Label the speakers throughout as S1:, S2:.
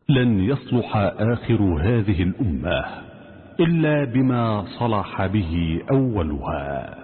S1: لن يصلح آخر هذه الأمة إلا بما صلح به أولها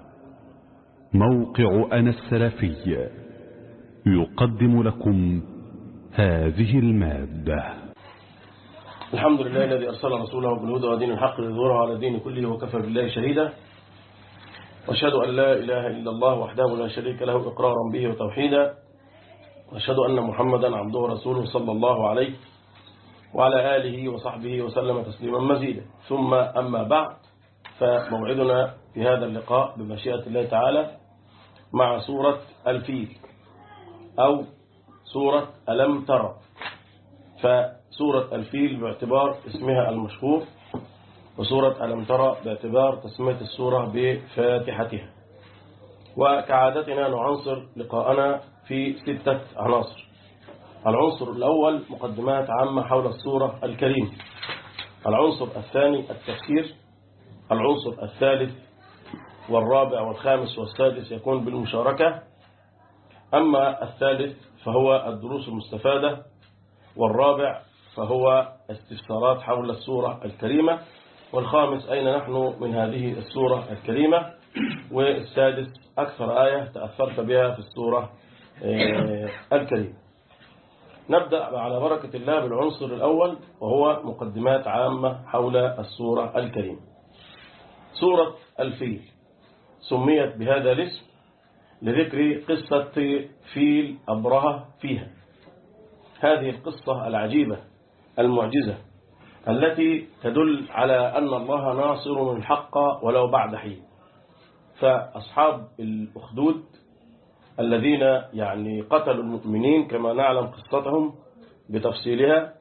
S1: موقع أنا السلفي يقدم لكم هذه المادة
S2: الحمد لله الذي أرسل رسوله بالهدى ودين الحق ليظهره على الدين كله وكفى بالله شهيدا وأشهد أن لا إله إلا الله وحده لا شريك له إقرارا به وتوحيدا وأشهد أن محمدا عبده ورسوله صلى الله عليه وعلى آله وصحبه وسلم تسليما مزيدا ثم أما بعد فموعدنا في هذا اللقاء بمشيئة الله تعالى مع سورة الفيل أو سورة ألم ترى فسورة الفيل باعتبار اسمها المشهور وسورة ألم ترى باعتبار تسمية السورة بفاتحتها وكعادتنا نعنصر لقاءنا في ستة عناصر العنصر الأول مقدمات عامة حول السورة الكريمة العنصر الثاني التفسير العنصر الثالث والرابع والخامس والسادس يكون بالمشاركة أما الثالث فهو الدروس المستفادة والرابع فهو استفسارات حول السورة الكريمة والخامس أين نحن من هذه السورة الكريمة والسادس أكثر آية تأثرت بها في السورة الكريمة نبدأ على بركة الله بالعنصر الأول وهو مقدمات عامة حول السورة الكريمة سورة الفيل سميت بهذا الاسم لذكر قصة فيل أبرهة فيها هذه القصة العجيبة المعجزة التي تدل على أن الله ناصر الحق ولو بعد حين فأصحاب الأخدود الذين يعني قتلوا المؤمنين كما نعلم قصتهم بتفصيلها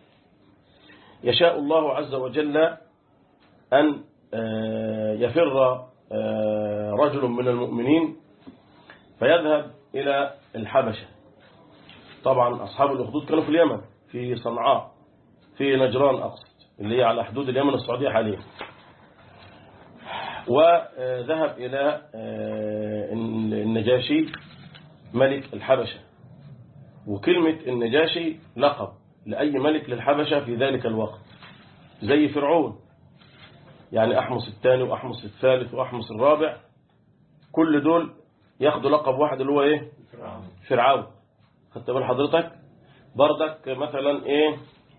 S2: يشاء الله عز وجل أن يفر رجل من المؤمنين فيذهب إلى الحبشة طبعا أصحاب الأخدود كانوا في اليمن في صنعاء في نجران أقصد اللي هي على حدود اليمن السعودية حاليا وذهب إلى النجاشي ملك الحبشة وكلمة النجاشي لقب لأي ملك للحبشة في ذلك الوقت زي فرعون يعني أحمس الثاني وأحمس الثالث وأحمس الرابع كل دول ياخدوا لقب واحد اللي هو إيه فرعون خدت بال حضرتك بردك مثلا إيه,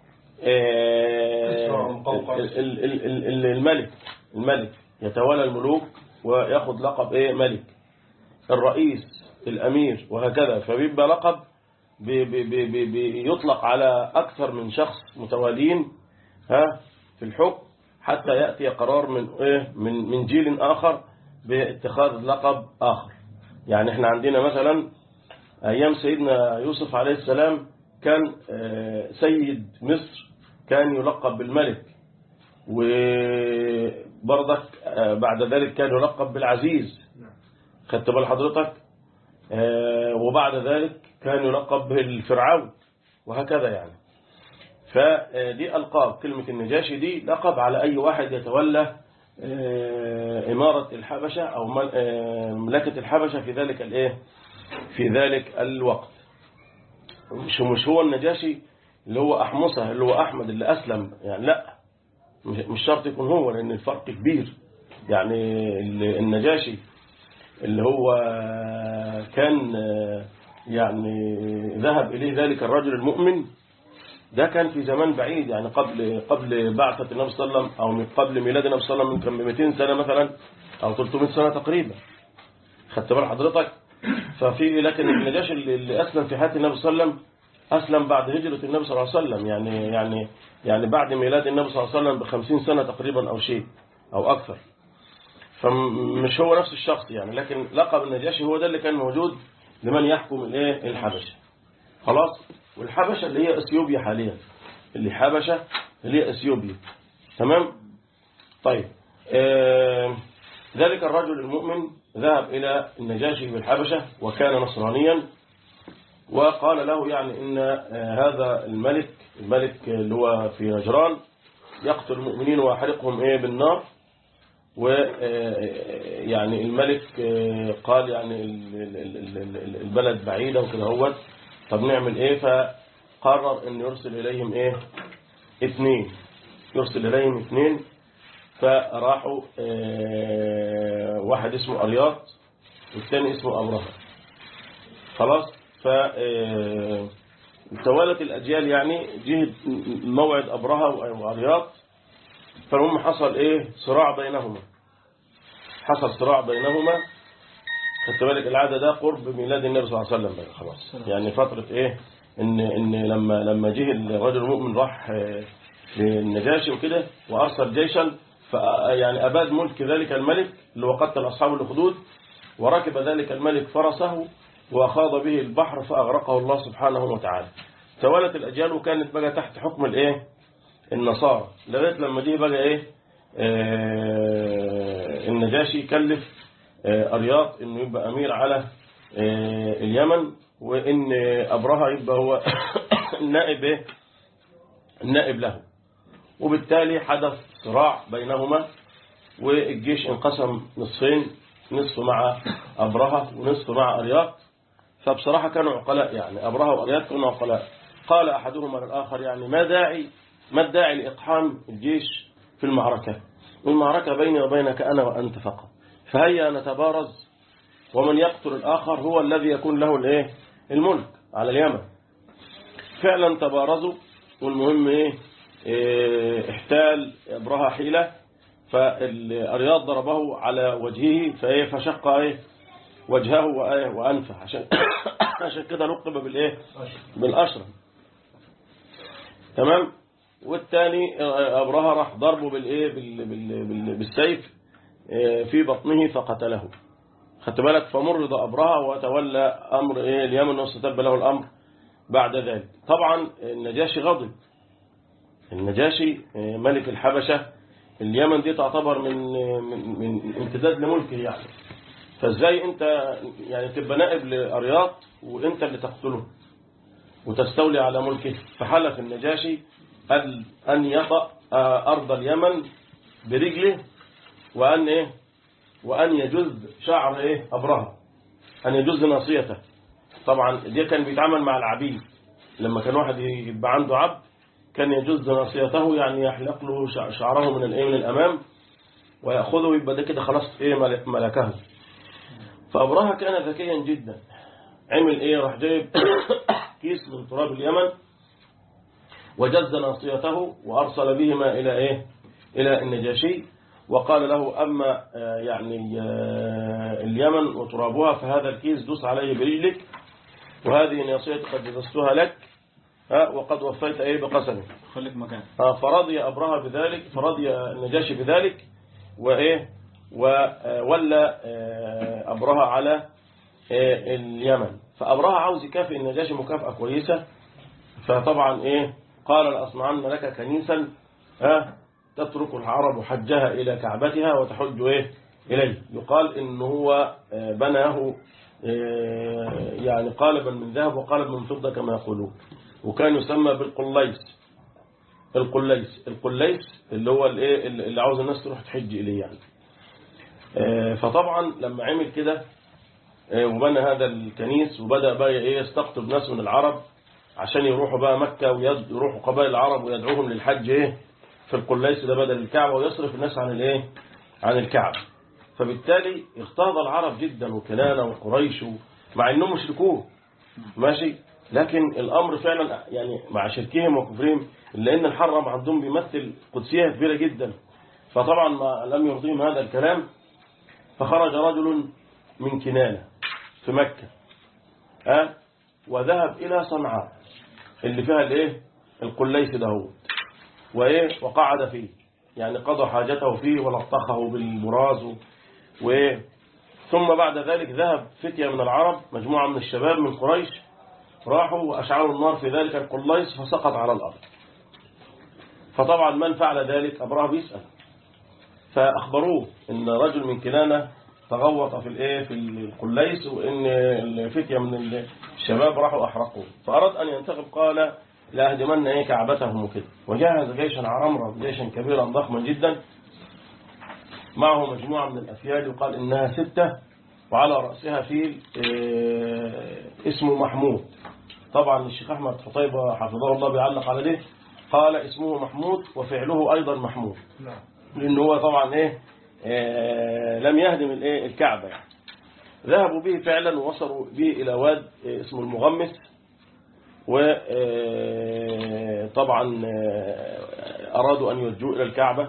S2: إيه الملك الملك يتولى الملوك وياخد لقب إيه ملك الرئيس الأمير وهكذا فبيبقى لقب بي بي بي بي يطلق على أكثر من شخص متوالين ها في الحكم حتى يأتي قرار من إيه من من جيل آخر باتخاذ لقب آخر يعني احنا عندنا مثلا أيام سيدنا يوسف عليه السلام كان سيد مصر كان يلقب بالملك وبرضك بعد ذلك كان يلقب بالعزيز خدت بال حضرتك وبعد ذلك كان يلقب بالفرعون وهكذا يعني فدي ألقاب كلمة النجاشي دي لقب على أي واحد يتولى إمارة الحبشة أو مملكة الحبشة في ذلك الإيه في ذلك الوقت مش مش هو النجاشي اللي هو أحمسه اللي هو أحمد اللي أسلم يعني لا مش شرط يكون هو لأن الفرق كبير يعني النجاشي اللي هو كان يعني ذهب إليه ذلك الرجل المؤمن ده كان في زمان بعيد يعني قبل قبل بعثة النبي صلى الله عليه وسلم أو من قبل ميلاد النبي صلى الله عليه وسلم من 200 سنة مثلا أو 300 سنة تقريبا خدت بال حضرتك ففي لكن النجاشي اللي أسلم في حياة النبي صلى الله عليه وسلم أسلم بعد هجرة النبي صلى الله عليه وسلم يعني يعني يعني بعد ميلاد النبي صلى الله عليه وسلم ب 50 سنة تقريبا أو شيء أو أكثر فمش هو نفس الشخص يعني لكن لقب النجاشي هو ده اللي كان موجود لمن يحكم الايه الحبشة خلاص والحبشة اللي هي اثيوبيا حاليا اللي حبشة اللي هي اثيوبيا تمام طيب آه ذلك الرجل المؤمن ذهب إلى النجاشي بالحبشة وكان نصرانيا وقال له يعني إن هذا الملك الملك اللي هو في نجران يقتل المؤمنين ويحرقهم إيه بالنار ويعني الملك قال يعني البلد بعيدة وكده هو طب نعمل ايه قرر أن يرسل إليهم إيه اثنين يرسل إليهم اثنين فراحوا آه، واحد اسمه أرياط والثاني اسمه أبرهة خلاص ف آه، توالت الأجيال يعني جه موعد أبرهة وأرياط فالمهم حصل إيه صراع بينهما حصل صراع بينهما خدت بالك العادة ده قرب ميلاد النبي صلى الله عليه وسلم بقى خلاص يعني فترة إيه إن إن لما لما جه الرجل المؤمن راح آه، للنجاشي وكده وأرسل جيشا ف يعني أباد ملك ذلك الملك اللي هو قتل أصحاب الأخدود وركب ذلك الملك فرسه وأخاض به البحر فأغرقه الله سبحانه وتعالى توالت الأجيال وكانت بقى تحت حكم الإيه النصارى لغاية لما جه بقى إيه آه النجاشي كلف آه أرياط إنه يبقى أمير على آه اليمن وإن أبرهة يبقى هو النائب إيه النائب له وبالتالي حدث صراع بينهما والجيش انقسم نصفين نصف مع أبرهة ونصف مع أرياط فبصراحة كانوا عقلاء يعني أبرهة وأرياط كانوا عقلاء قال أحدهما للآخر يعني ما داعي ما الداعي لإقحام الجيش في المعركة والمعركة بيني وبينك أنا وأنت فقط فهيا نتبارز ومن يقتل الآخر هو الذي يكون له الايه الملك على اليمن فعلا تبارزوا والمهم ايه إيه، احتال ابرهة حيلة فالرياض ضربه على وجهه فايه فشق ايه وجهه وإيه وانفه عشان عشان كده لقب بالايه بالاشرم تمام والثاني ابرهة راح ضربه بالايه بال- بال- بال- بالسيف إيه، في بطنه فقتله خدت بالك فمرض أبرهة وتولى أمر إيه اليمن واستتب له الأمر بعد ذلك طبعا النجاشي غضب النجاشي إيه، ملك الحبشة اليمن دي تعتبر من من, من امتداد لملكه يعني فازاي انت يعني تبقى نائب لأرياط وانت اللي تقتله وتستولي على ملكه فحلف النجاشي أن أن يطأ آه، أرض اليمن برجله وأن إيه وأن يجز شعر إيه أبرهة أن يجز ناصيته طبعا دي كان بيتعامل مع العبيد لما كان واحد يبقى عنده عبد كان يجز ناصيته يعني يحلق له شع- شعره من الإيه من الأمام ويأخذه يبقى ده كده خلاص إيه ملك- ملكه فأبرهة كان ذكيا جدا عمل إيه راح جايب كيس من تراب اليمن وجز ناصيته وأرسل بهما إلى إيه إلى النجاشي وقال له أما آه، يعني آه، اليمن وترابها فهذا الكيس دوس عليه برجلك وهذه ناصيتي قد جززتها لك ها، وقد وفيت إيه بقسمك
S3: خليك مكان
S2: آه، فرضي أبرهة بذلك فرضي النجاشي بذلك وإيه وولى آه، أبرهة على آه، اليمن فأبرهة عاوز يكافئ النجاشي مكافأة كويسة فطبعا إيه قال لأصنعن لك كنيسا ها تترك العرب حجها إلى كعبتها وتحج إيه إليه يقال إن هو آه، بناه آه، يعني قالبا من ذهب وقالبا من فضة كما يقولون وكان يسمى بالقليس القليس القليس اللي هو الايه اللي عاوز الناس تروح تحج اليه يعني آه، فطبعا لما عمل كده آه، وبنى هذا الكنيس وبدأ بقى ايه يستقطب ناس من العرب عشان يروحوا بقى مكة ويروحوا قبائل العرب ويدعوهم للحج ايه في القليس ده بدل الكعبة ويصرف الناس عن الايه عن الكعبة فبالتالي اغتاظ العرب جدا وكنانة وقريش و- مع انهم مشركون ماشي لكن الامر فعلا يعني مع شركهم وكفرهم لان الحرم عندهم بيمثل قدسية كبيرة جدا فطبعا ما لم يرضيهم هذا الكلام فخرج رجل من كنانة في مكة ها وذهب إلى صنعاء اللي فيها الايه القليس داود وايه وقعد فيه يعني قضى حاجته فيه ولطخه بالبراز و- وايه ثم بعد ذلك ذهب فتية من العرب مجموعة من الشباب من قريش راحوا وأشعلوا النار في ذلك القليس فسقط على الأرض فطبعا من فعل ذلك أبراه بيسأل فأخبروه إن رجل من كنانة تغوط في الايه في القليس وإن الفتية من الشباب راحوا أحرقوه فأراد أن ينتقم قال لأهدمن إيه كعبتهم وكده وجهز جيشا عرمرا جيشا كبيرا ضخما جدا معه مجموعة من الأفيال يقال إنها ستة وعلى رأسها فيل آه، اسمه محمود طبعا الشيخ أحمد حطيبة حفظه الله بيعلق على ده قال اسمه محمود وفعله أيضا محمود
S3: نعم
S2: لأن هو طبعا إيه آه لم يهدم الإيه الكعبة يعني. ذهبوا به فعلا ووصلوا به إلى واد آه، اسمه المغمس وطبعا أرادوا أن يرجوا إلى الكعبة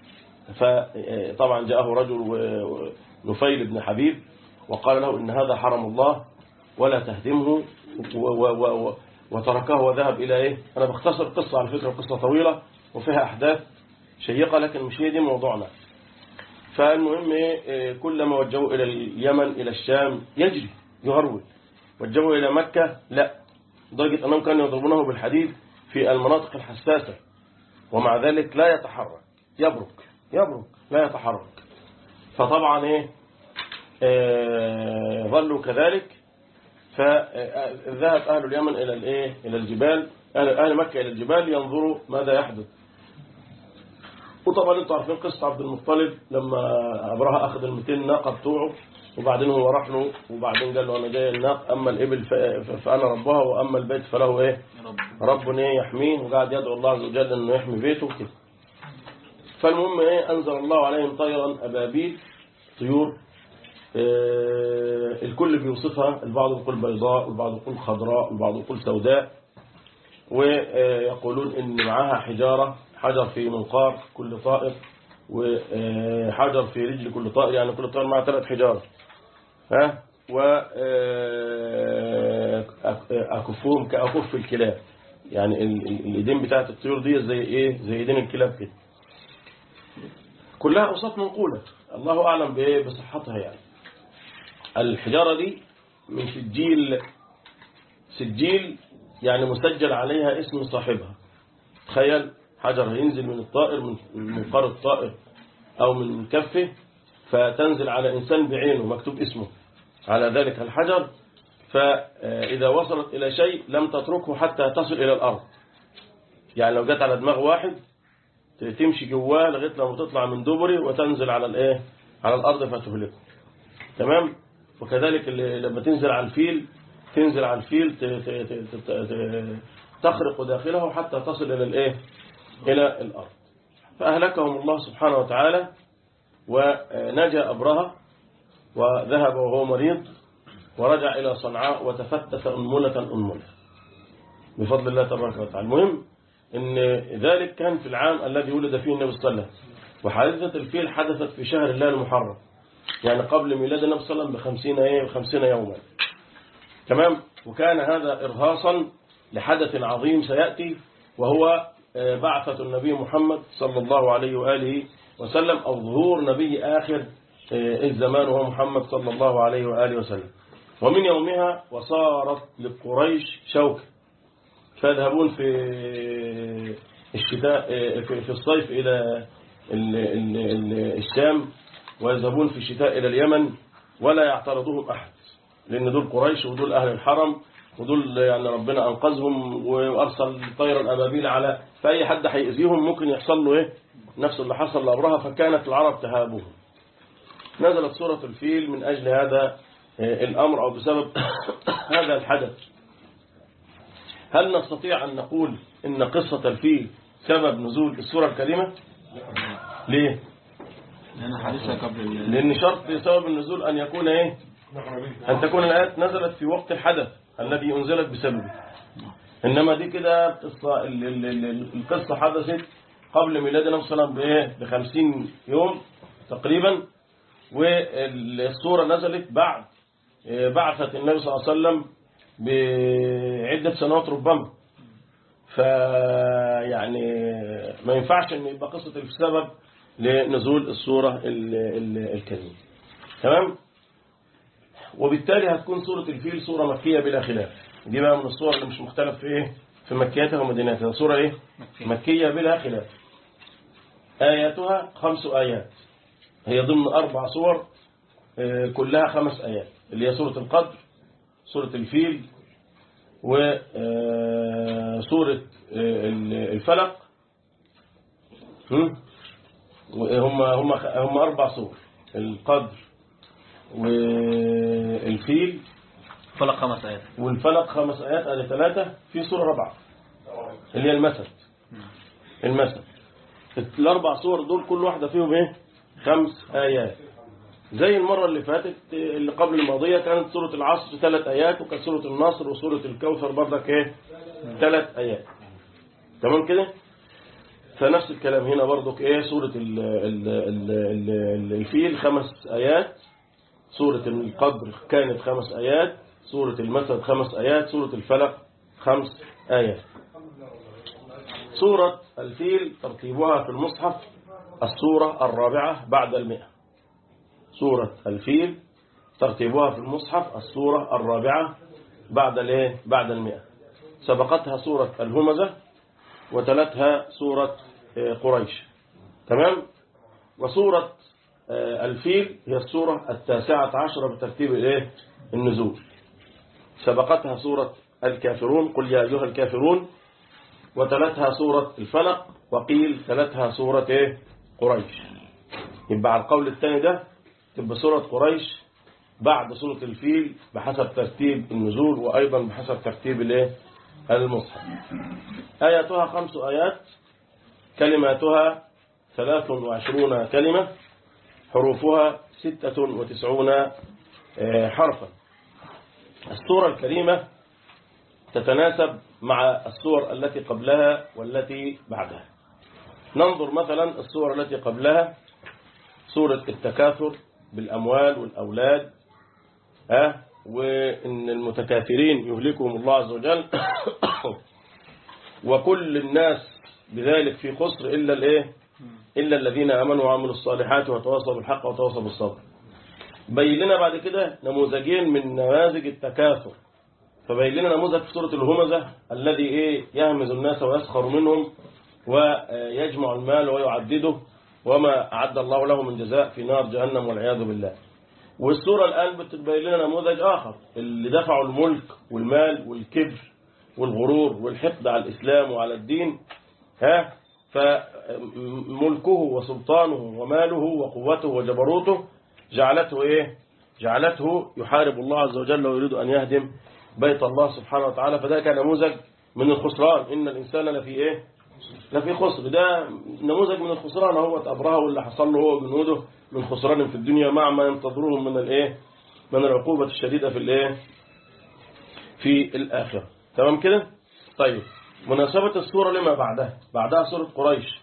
S2: فطبعا جاءه رجل و- نفيل بن حبيب وقال له إن هذا حرم الله ولا تهدمه و- و- و- وتركه وذهب إلى إيه أنا بختصر قصة على فكرة قصة طويلة وفيها أحداث شيقة لكن مش هي دي موضوعنا فالمهم إيه، كلما وجهوا إلى اليمن إلى الشام يجري يهرول وجهوا إلى مكة لا لدرجة أنهم كانوا يضربونه بالحديد في المناطق الحساسة ومع ذلك لا يتحرك يبرك يبرك لا يتحرك فطبعا ايه آه، ظلوا كذلك فذهب أهل اليمن إلى الايه إلى الجبال أهل, أهل مكة إلى الجبال ينظروا ماذا يحدث وطبعا انتوا عارفين قصة عبد المطلب لما أبرهة أخذ ال 200 ناقة بتوعه وبعدين هو راح له وبعدين قال له أنا جاي الناق أما الإبل ف- ف- فأنا ربها وأما البيت فله إيه رب إيه يحميه وقاعد يدعو الله عز وجل إنه يحمي بيته كده فالمهم إيه أنزل الله عليهم طيرا أبابيل طيور آه، الكل بيوصفها البعض يقول بيضاء والبعض يقول خضراء والبعض يقول سوداء ويقولون إن معاها حجارة حجر في منقار كل طائر وحجر في رجل كل طائر يعني كل طائر معاه ثلاث حجارة ها و آه، أك- أكفهم كأكف الكلاب يعني ال- ال- الإيدين بتاعت الطيور دي زي إيه زي إيدين الكلاب كده كلها أوصاف منقولة الله أعلم بإيه بصحتها يعني الحجارة دي من سجيل سجيل يعني مسجل عليها اسم صاحبها تخيل حجر ينزل من الطائر من من منقار الطائر أو من كفه فتنزل على إنسان بعينه مكتوب اسمه على ذلك الحجر فإذا وصلت إلى شيء لم تتركه حتى تصل إلى الأرض يعني لو جت على دماغ واحد تمشي جواه لغاية لما تطلع من دبري وتنزل على الإيه على الأرض فتهلكه تمام وكذلك اللي لما تنزل على الفيل تنزل على الفيل ت- ت- ت- ت- ت- تخرق داخله حتى تصل إلى الإيه إلى الأرض فأهلكهم الله سبحانه وتعالى ونجا أبرهة وذهب وهو مريض ورجع إلى صنعاء وتفتت أنملة أنملة بفضل الله تبارك وتعالى المهم ان ذلك كان في العام الذي ولد فيه النبي صلى الله عليه وسلم وحادثة الفيل حدثت في شهر الله المحرم يعني قبل ميلاد النبي صلى الله عليه وسلم بخمسين ايه بخمسين يوما تمام وكان هذا إرهاصا لحدث عظيم سيأتي وهو آه، بعثة النبي محمد صلى الله عليه وآله وسلم أو ظهور نبي آخر آه، الزمان وهو محمد صلى الله عليه وآله وسلم ومن يومها وصارت لقريش شوكة فيذهبون في الشتاء في في الصيف إلى ال- ال- ال- الشام ويذهبون في الشتاء إلى اليمن ولا يعترضهم أحد لأن دول قريش ودول أهل الحرم ودول يعني ربنا أنقذهم وأرسل طيرا أبابيل على فأي حد هيأذيهم ممكن يحصل له إيه نفس اللي حصل لأبرهة فكانت العرب تهابهم نزلت سورة الفيل من أجل هذا آه، الأمر أو بسبب هذا الحدث هل نستطيع أن نقول إن قصة الفيل سبب نزول السورة الكريمة ليه
S3: لأن حديثها قبل ال-
S2: لأن شرط سبب النزول أن يكون إيه أن تكون الآيات نزلت في وقت الحدث الذي أنزلت بسببه إنما دي كده قصة ال- ال- ال- القصة حدثت قبل ميلاد النبي صلى الله عليه وسلم بإيه بخمسين يوم تقريبا والصورة نزلت بعد آه، بعثة النبي صلى الله عليه وسلم بعدة سنوات ربما فيعني ما ينفعش ان يبقى قصة السبب لنزول السورة ال- ال- الكريمة تمام وبالتالي هتكون سورة الفيل سورة مكية بلا خلاف دي بقى من الصور اللي مش مختلف في ايه في مكياتها ومدينتها سورة ايه
S3: مكية.
S2: مكية بلا خلاف آياتها خمس آيات هي ضمن أربع صور آه، كلها خمس آيات اللي هي سورة القدر سورة الفيل وسورة الفلق هم هم هم هم أربع صور القدر والفيل
S3: فلق خمس آيات
S2: والفلق خمس آيات آية ثلاثة في سورة رابعة اللي هي المسد المسد الأربع سور دول كل واحدة فيهم إيه خمس آيات زي المرة اللي فاتت اللي قبل الماضية كانت سورة العصر ثلاث آيات وكانت سورة النصر وسورة الكوثر برضك إيه ثلاث آيات تمام كده فنفس الكلام هنا برضك إيه سورة ال ال ال ال الفيل خمس آيات سورة القدر كانت خمس آيات سورة المسد خمس آيات سورة الفلق خمس آيات سورة الفيل ترتيبها في المصحف السورة الرابعة بعد المئة سورة الفيل ترتيبها في المصحف السورة الرابعة بعد الايه بعد المئة سبقتها سورة الهمزة وتلتها سورة آه، قريش تمام وسورة آه، الفيل هي السورة التاسعة عشرة بترتيب الايه النزول سبقتها سورة الكافرون قل يا أيها الكافرون وتلتها سورة الفلق وقيل تلتها سورة ايه قريش يبقى على القول الثاني ده تبقى سورة قريش بعد سورة الفيل بحسب ترتيب النزول وأيضا بحسب ترتيب الايه المصحف آياتها خمس آيات كلماتها ثلاث وعشرون كلمة حروفها ستة وتسعون آه، حرفا السورة الكريمة تتناسب مع السور التي قبلها والتي بعدها ننظر مثلا السور التي قبلها سورة التكاثر بالأموال والأولاد ها وإن المتكاثرين يهلكهم الله عز وجل وكل الناس بذلك في خسر إلا الإيه إلا الذين آمنوا وعملوا الصالحات وتواصوا بالحق وتواصوا بالصبر بين لنا بعد كده نموذجين من نماذج التكاثر فبين لنا نموذج في سورة الهمزة الذي إيه يهمز الناس ويسخر منهم ويجمع المال ويعدده وما أعد الله له من جزاء في نار جهنم والعياذ بالله والسورة الآن بتبين لنا نموذج آخر اللي دفعوا الملك والمال والكبر والغرور والحقد على الإسلام وعلى الدين ها فملكه وسلطانه وماله وقوته وجبروته جعلته إيه جعلته يحارب الله عز وجل ويريد أن يهدم بيت الله سبحانه وتعالى فده كان نموذج من الخسران إن الإنسان لفي إيه لفي خسر ده نموذج من الخسران هو أبرهه واللي حصل له هو وجنوده من خسران في الدنيا مع ما ينتظرهم من الإيه من العقوبة الشديدة في الإيه في الآخرة تمام كده طيب مناسبة السورة لما بعدها بعدها سورة قريش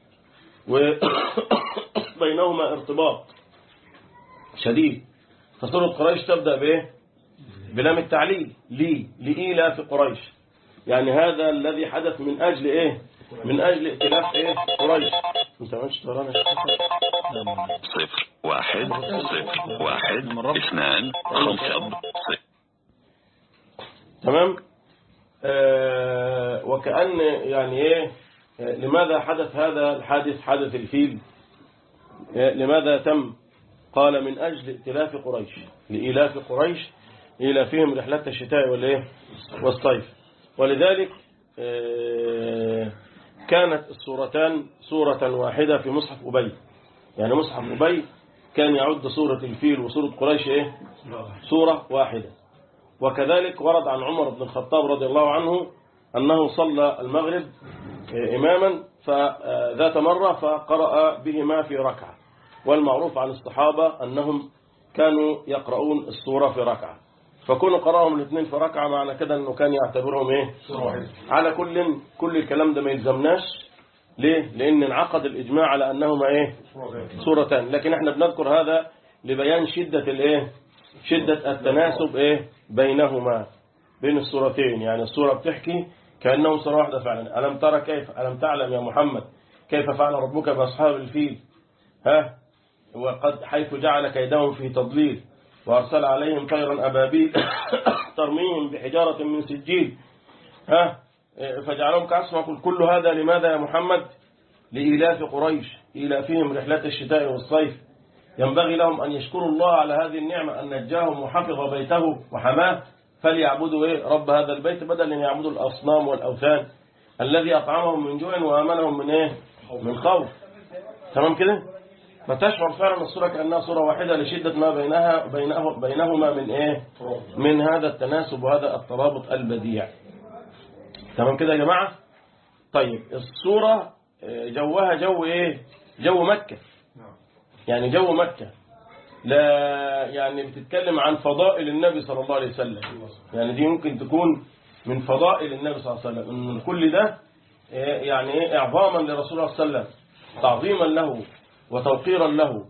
S2: وبينهما ارتباط شديد فسورة قريش تبدأ بإيه بلام التعليل لي لإيلاف قريش يعني هذا الذي حدث من أجل إيه من أجل ائتلاف إيه قريش انت ماشي ترانا
S4: صفر واحد صفر واحد اثنان خمسة صفر
S2: تمام آه وكأن يعني إيه آه، لماذا حدث هذا الحادث حدث الفيل آه، لماذا تم قال من أجل ائتلاف قريش لإيلاف قريش إيلافهم رحلة الشتاء والإيه والصيف ولذلك آه، كانت السورتان سورة واحدة في مصحف أبي يعني مصحف أبي كان يعد سورة الفيل وسورة قريش إيه سورة واحدة وكذلك ورد عن عمر بن الخطاب رضي الله عنه أنه صلى المغرب آه، إماما فذات مرة فقرأ بهما في ركعة والمعروف عن الصحابة أنهم كانوا يقرؤون السورة في ركعة فكونوا قرأهم الاثنين في ركعة معنى كده أنه كان يعتبرهم إيه على كل كل الكلام ده ما يلزمناش ليه لأن انعقد الإجماع على أنهما إيه سورتان لكن احنا بنذكر هذا لبيان شدة الإيه شدة التناسب إيه بينهما بين السورتين يعني السورة بتحكي كأنهم سورة واحدة فعلا ألم ترى كيف ألم تعلم يا محمد كيف فعل ربك بأصحاب الفيل ها وقد حيث جعل كيدهم في تضليل وأرسل عليهم طيرا أبابيل ترميهم بحجارة من سجيل ها فجعلهم كعصف قل كل هذا لماذا يا محمد لإيلاف قريش إيلافهم رحلة الشتاء والصيف ينبغي لهم أن يشكروا الله على هذه النعمة أن نجاهم وحفظ بيته وحماه فليعبدوا إيه رب هذا البيت بدل أن يعبدوا الأصنام والأوثان الذي أطعمهم من جوع وآمنهم من إيه من خوف تمام كده فتشعر فعلا الصورة كأنها صورة واحدة لشدة ما بينها بينه بينهما من إيه من هذا التناسب وهذا الترابط البديع تمام كده يا جماعة طيب الصورة آه، جوها جو إيه جو مكة يعني جو مكة لا يعني بتتكلم عن فضائل النبي صلى الله عليه وسلم يعني دي ممكن تكون من فضائل النبي صلى الله عليه وسلم ان كل ده آه، يعني ايه اعظاما لرسول الله صلى الله عليه وسلم تعظيما له وتوقيرا له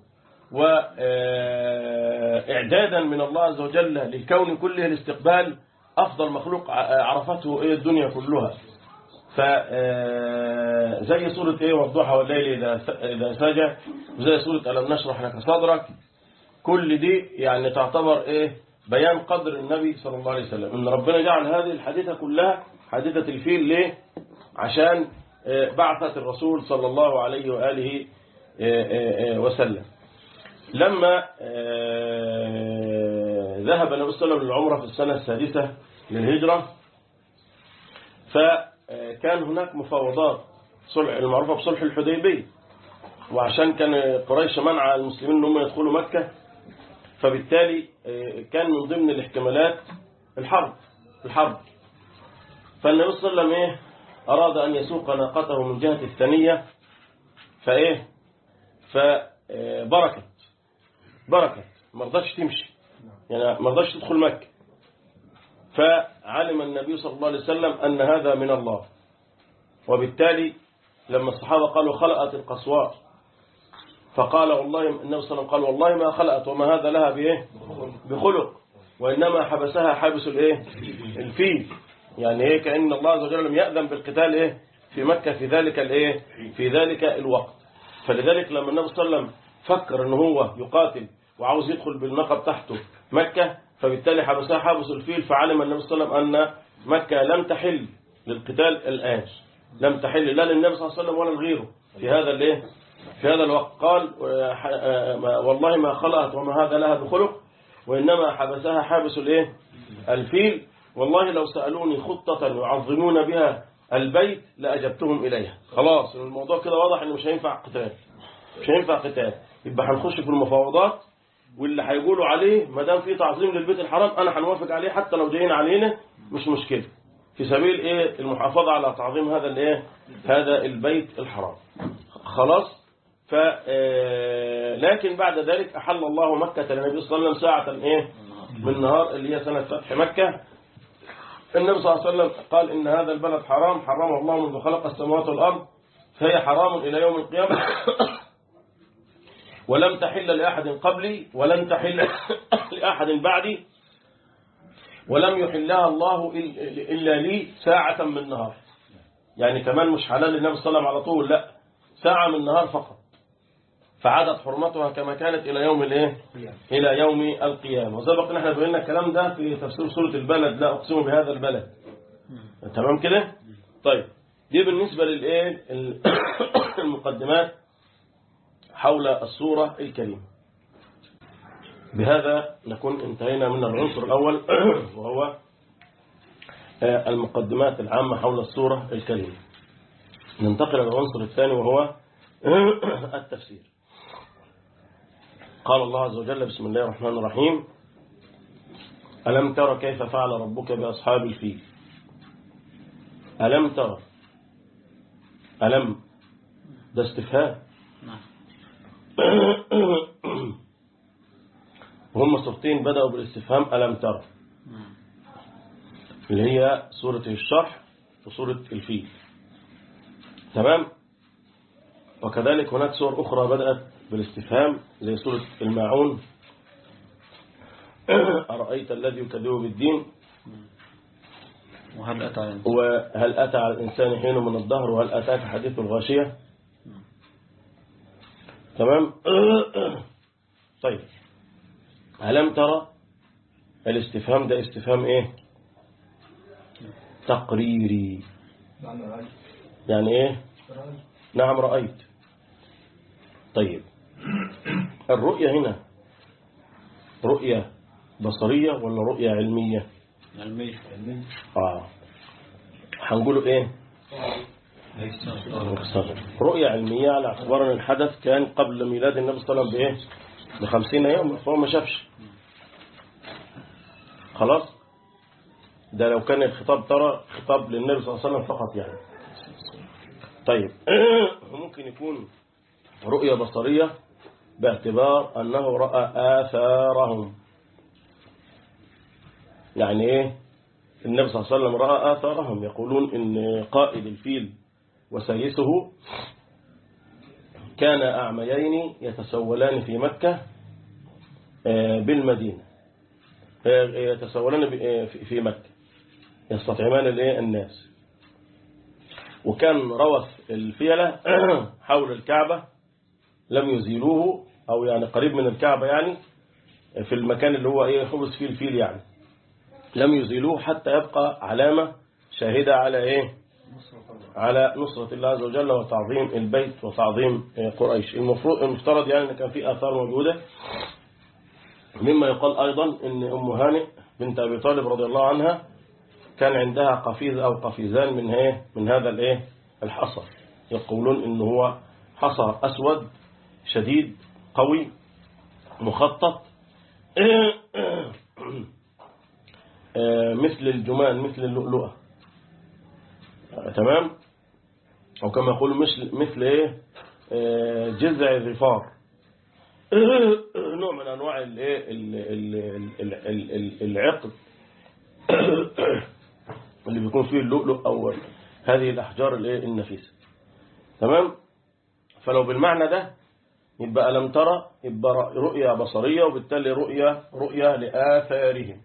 S2: وإعدادا من الله عز وجل للكون كله الاستقبال أفضل مخلوق ع- عرفته إيه الدنيا كلها ف آه، زي سورة إيه والضحى والليل إذا س- إذا سجى وزي سورة ألم نشرح لك صدرك كل دي يعني تعتبر إيه بيان قدر النبي صلى الله عليه وسلم إن ربنا جعل هذه الحادثة كلها حادثة الفيل ليه عشان آه، بعثة الرسول صلى الله عليه وآله آه، آه، آه، وسلم لما آه، ذهب النبي صلى الله عليه وسلم للعمرة في السنة السادسة للهجرة فكان هناك مفاوضات صلح المعروفة بصلح الحديبية وعشان كان قريش منع المسلمين ان هم يدخلوا مكة فبالتالي آه، كان من ضمن الاحتمالات الحرب الحرب فالنبي صلى الله عليه وسلم ايه أراد أن يسوق ناقته من جهة الثانية فإيه فبركت بركت ما رضتش تمشي يعني ما رضتش تدخل مكة فعلم النبي صلى الله عليه وسلم أن هذا من الله وبالتالي لما الصحابة قالوا خلقت القصواء فقال والله النبي صلى الله عليه وسلم قال والله ما خلقت وما هذا لها بإيه بخلق وإنما حبسها حابس الإيه الفيل يعني إيه كأن الله عز وجل لم يأذن بالقتال إيه في مكة في ذلك الإيه في ذلك الوقت فلذلك لما النبي صلى الله عليه وسلم فكر ان هو يقاتل وعاوز يدخل بالنقب تحته مكة فبالتالي حبسها حابس الفيل فعلم النبي صلى الله عليه وسلم أن مكة لم تحل للقتال الآن لم تحل لا للنبي صلى الله عليه وسلم ولا لغيره في هذا الايه في هذا الوقت قال والله ما خلقت وما هذا لها بخلق وإنما حبسها حابس الايه الفيل والله لو سألوني خطة يعظمون بها البيت لأجبتهم إليها خلاص الموضوع كده واضح إنه مش هينفع قتال مش هينفع قتال يبقى هنخش في المفاوضات واللي هيقولوا عليه ما دام في تعظيم للبيت الحرام أنا هنوافق عليه حتى لو جايين علينا مش مشكلة في سبيل إيه المحافظة على تعظيم هذا الإيه هذا البيت الحرام خلاص ف لكن بعد ذلك أحل الله مكة للنبي صلى الله عليه وسلم ساعة إيه من نهار اللي هي سنة فتح مكة النبي صلى الله عليه وسلم قال إن هذا البلد حرام حرمه الله منذ خلق السماوات والأرض فهي حرام إلى يوم القيامة ولم تحل لأحد قبلي ولن تحل لأحد بعدي ولم يحلها الله إلا لي ساعة من نهار يعني كمان مش حلال للنبي صلى الله عليه وسلم على طول لا ساعة من نهار فقط فعادت حرمتها كما كانت إلى يوم الايه إلى يوم القيامة وسبق ان احنا بقولنا الكلام ده في تفسير سورة البلد لا أقسم بهذا البلد تمام كده طيب دي بالنسبة للايه المقدمات حول السورة الكريمة بهذا نكون انتهينا من العنصر الأول وهو المقدمات العامة حول السورة الكريمة ننتقل إلى العنصر الثاني وهو التفسير قال الله عز وجل بسم الله الرحمن الرحيم ألم تر كيف فعل ربك بأصحاب الفيل ألم تر ألم ده استفهام هم صورتين بدأوا بالاستفهام ألم تر اللي هي سورة الشرح وسورة الفيل تمام وكذلك هناك سور أخرى بدأت بالاستفهام زي سورة الماعون أرأيت الذي يكذب بالدين
S3: وهل أتى على
S2: وهل أتى على الإنسان حين من الدهر وهل أتاك حديث الغاشية تمام طيب ألم ترى الاستفهام ده استفهام ايه تقريري يعني ايه نعم رأيت طيب الرؤية هنا رؤية بصرية ولا رؤية علمية
S3: علمية
S2: آه هنقوله ايه رؤية علمية على اعتبار ان الحدث كان قبل ميلاد النبي صلى الله عليه وسلم بايه بخمسين يوم فهو ما شافش خلاص ده لو كان الخطاب ترى خطاب للنبي صلى الله عليه وسلم فقط يعني طيب ممكن يكون رؤية بصرية باعتبار أنه رأى آثارهم يعني إيه النبي صلى الله عليه وسلم رأى آثارهم يقولون إن قائد الفيل وسيسه كان أعميين يتسولان في مكة آه، بالمدينة آه، يتسولان ب- آه، في- في مكة يستطعمان الإيه؟ الناس وكان روث الفيلة حول الكعبة لم يزيلوه أو يعني قريب من الكعبة يعني في المكان اللي هو إيه خبز فيه الفيل يعني لم يزيلوه حتى يبقى علامة شاهدة على إيه على نصرة الله عز وجل وتعظيم البيت وتعظيم آه، قريش المفروض المفترض يعني أن كان في آثار موجودة مما يقال أيضا أن أم هانئ بنت أبي طالب رضي الله عنها كان عندها قفيز أو قفيزان من ايه من هذا الايه الحصى يقولون إن هو حصى أسود شديد قوي مخطط آه، مثل الجمان مثل اللؤلؤة آه، تمام أو كما يقول مثل مثل ايه آه، جذع ظفار نوع من أنواع الايه ال- ال- ال- ال- ال- العقد اللي بيكون فيه اللؤلؤ أو هذه الأحجار الايه النفيسة تمام فلو بالمعنى ده يبقى ألم ترى يبقى رؤية بصرية وبالتالي رؤية رؤية لآثارهم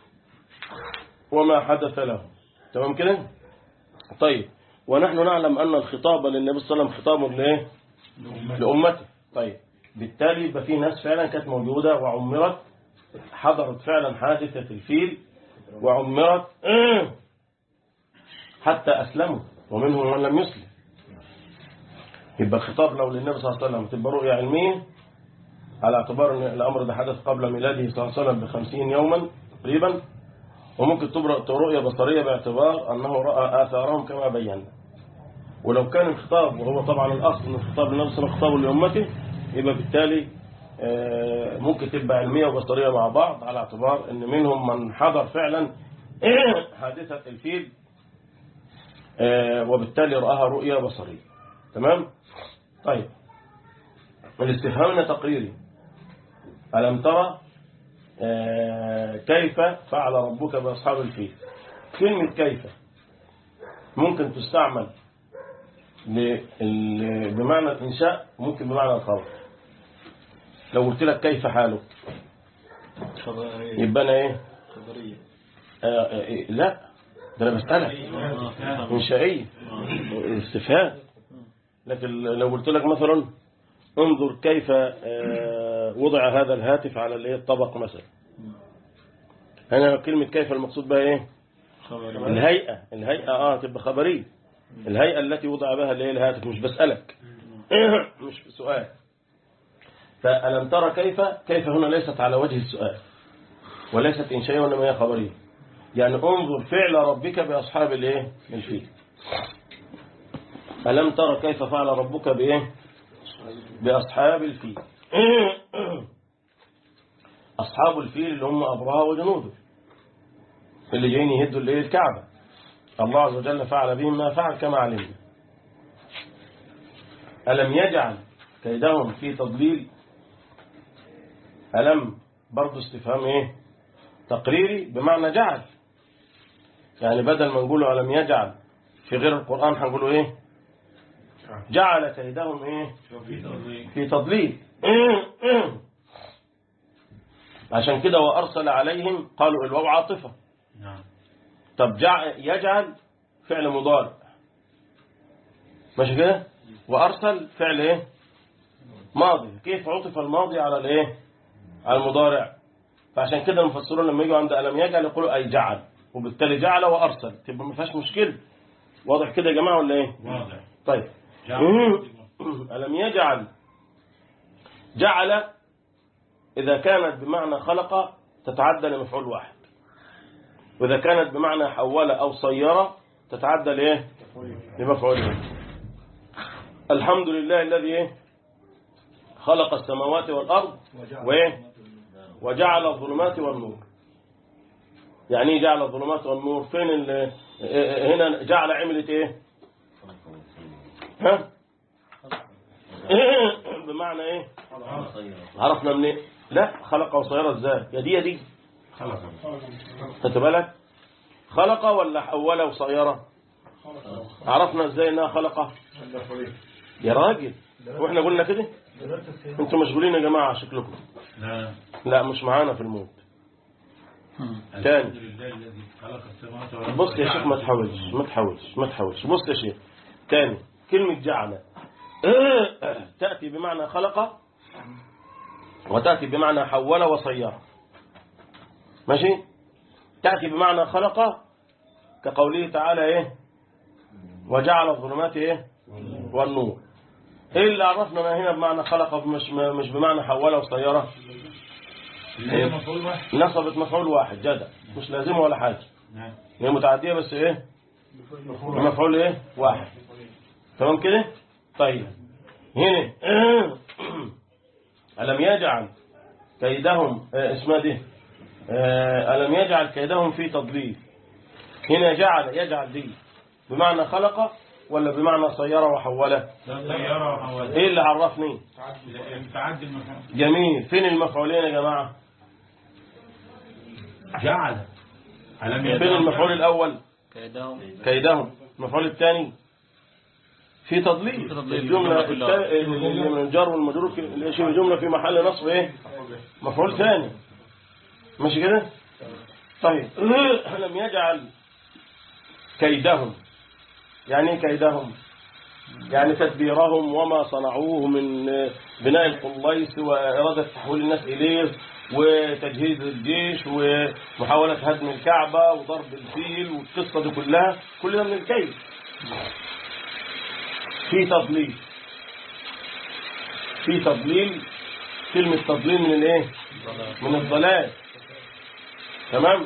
S2: وما حدث لهم تمام كده طيب ونحن نعلم أن الخطاب للنبي صلى الله عليه وسلم خطاب لإيه لأمته طيب بالتالي يبقى في ناس فعلا كانت موجودة وعمرت حضرت فعلا حادثة الفيل وعمرت حتى أسلموا ومنهم من لم يسلم يبقى الخطاب لو للنبي صلى الله عليه وسلم تبقى رؤية علمية على اعتبار أن الأمر ده حدث قبل ميلاده صلى الله عليه وسلم بخمسين يوما تقريبا وممكن تبقى رؤية بصرية باعتبار أنه رأى آثارهم كما بينا ولو كان الخطاب وهو طبعا الأصل من الخطاب للنبي صلى الله عليه وسلم خطاب لأمته يبقى بالتالي آه، ممكن تبقى علمية وبصرية مع بعض على اعتبار أن منهم من حضر فعلا حادثة الفيل آه، وبالتالي رآها رؤية بصرية تمام طيب الاستفهام هنا تقريري ألم ترى آه، كيف فعل ربك بأصحاب الفيل كلمة كيف ممكن تستعمل لل- بمعنى الإنشاء ممكن بمعنى الخبر لو قلت لك كيف حالك
S3: خبرية
S2: يبقى أنا إيه
S3: خبرية
S2: آه، آه، إيه؟ لا ده أنا بسألك إنشائية استفهام لكن لو قلت لك مثلا انظر كيف آه، وضع هذا الهاتف على الايه الطبق مثلا هنا كلمة كيف المقصود بها ايه
S3: خبرية
S2: الهيئة الهيئة اه تبقى خبرية الهيئة التي وضع بها الايه الهاتف مش بسألك مش سؤال فألم ترى كيف كيف هنا ليست على وجه السؤال وليست إنشائية وإنما هي خبرية يعني انظر فعل ربك بأصحاب الايه الفيل ألم ترى كيف فعل ربك بإيه بأصحاب الفيل أصحاب الفيل اللي هم أبرهة وجنوده اللي جايين يهدوا الايه الكعبة الله عز وجل فعل بهم ما فعل كما علمنا ألم يجعل كيدهم في تضليل ألم برضو استفهام إيه تقريري بمعنى جعل يعني بدل ما نقوله ألم يجعل في غير القرآن هنقوله إيه جعل كيدهم إيه في تضليل عشان كده وأرسل عليهم قالوا الواو عاطفة
S3: نعم
S2: طب جع... يجعل فعل مضارع ماشي كده وأرسل فعل إيه ماضي كيف عطف الماضي على الإيه على المضارع فعشان كده المفسرون لما يجوا عند ألم يجعل يقولوا أي جعل وبالتالي جعل وأرسل تبقى ما فيهاش مشكلة واضح كده يا جماعة ولا إيه
S3: واضح
S2: طيب ألم يجعل جعل إذا كانت بمعنى خلق تتعدى لمفعول واحد وإذا كانت بمعنى حول أو صير تتعدى لإيه لمفعولين الحمد لله الذي إيه؟ خلق السماوات والأرض وإيه؟ وجعل الظلمات والنور يعني ايه جعل الظلمات والنور فين ال- هنا جعل عملة ايه ها بمعنى ايه عرفنا منين لا خلق وصير ازاي يا دي يا دي خدت بالك خلق ولا حول وصيره عرفنا ازاي انها خلقه يا راجل واحنا قلنا كده انتوا مشغولين يا جماعه شكلكم
S3: لا
S2: لا مش معانا في الموت تاني
S3: الحمد لله الذي خلق السماوات والارض
S2: بص يا شيخ ما تحاولش ما تحاولش ما تحاولش بص يا شيخ تاني كلمة جعل تأتي بمعنى خلق وتأتي بمعنى حول وصير ماشي تأتي بمعنى خلق كقوله تعالى ايه وجعل الظلمات ايه والنور ايه اللي عرفنا ما هنا بمعنى خلق مش مش بمعنى حول وصيره
S3: اللي هي مفعول واحد
S2: نصبت مفعول واحد جدع مش لازمه ولا حاجه
S3: نعم
S2: هي متعدية بس ايه المفعول ايه واحد تمام كده طيب هنا ألم يجعل كيدهم آه، اسمها دي آه، ألم يجعل كيدهم في تضليل هنا جعل يجعل دي بمعنى خلق ولا بمعنى صير وحوله
S3: لا سيارة وحوالي
S2: ايه اللي عرفني
S3: تعدي المفعول
S2: جميل فين المفعولين يا جماعة
S3: جعل ألم
S2: فين
S3: يجعل
S2: المفعول الأول
S5: كيدهم
S2: كيدهم المفعول الثاني في تضليل
S5: تضليل
S2: الجملة
S5: الجملة كلها.
S2: التا- اللي من الجار والمجرور في الاسم الجملة في محل نصب ايه مفعول ثاني ماشي كده طيب لم يجعل كيدهم يعني ايه كيدهم يعني تدبيرهم وما صنعوه من بناء القليس وإرادة تحويل الناس إليه وتجهيز الجيش ومحاولة هدم الكعبة وضرب الفيل والقصة دي كلها كل ده من الكيد في تضليل في تضليل كلمة تضليل من الايه من الضلال تمام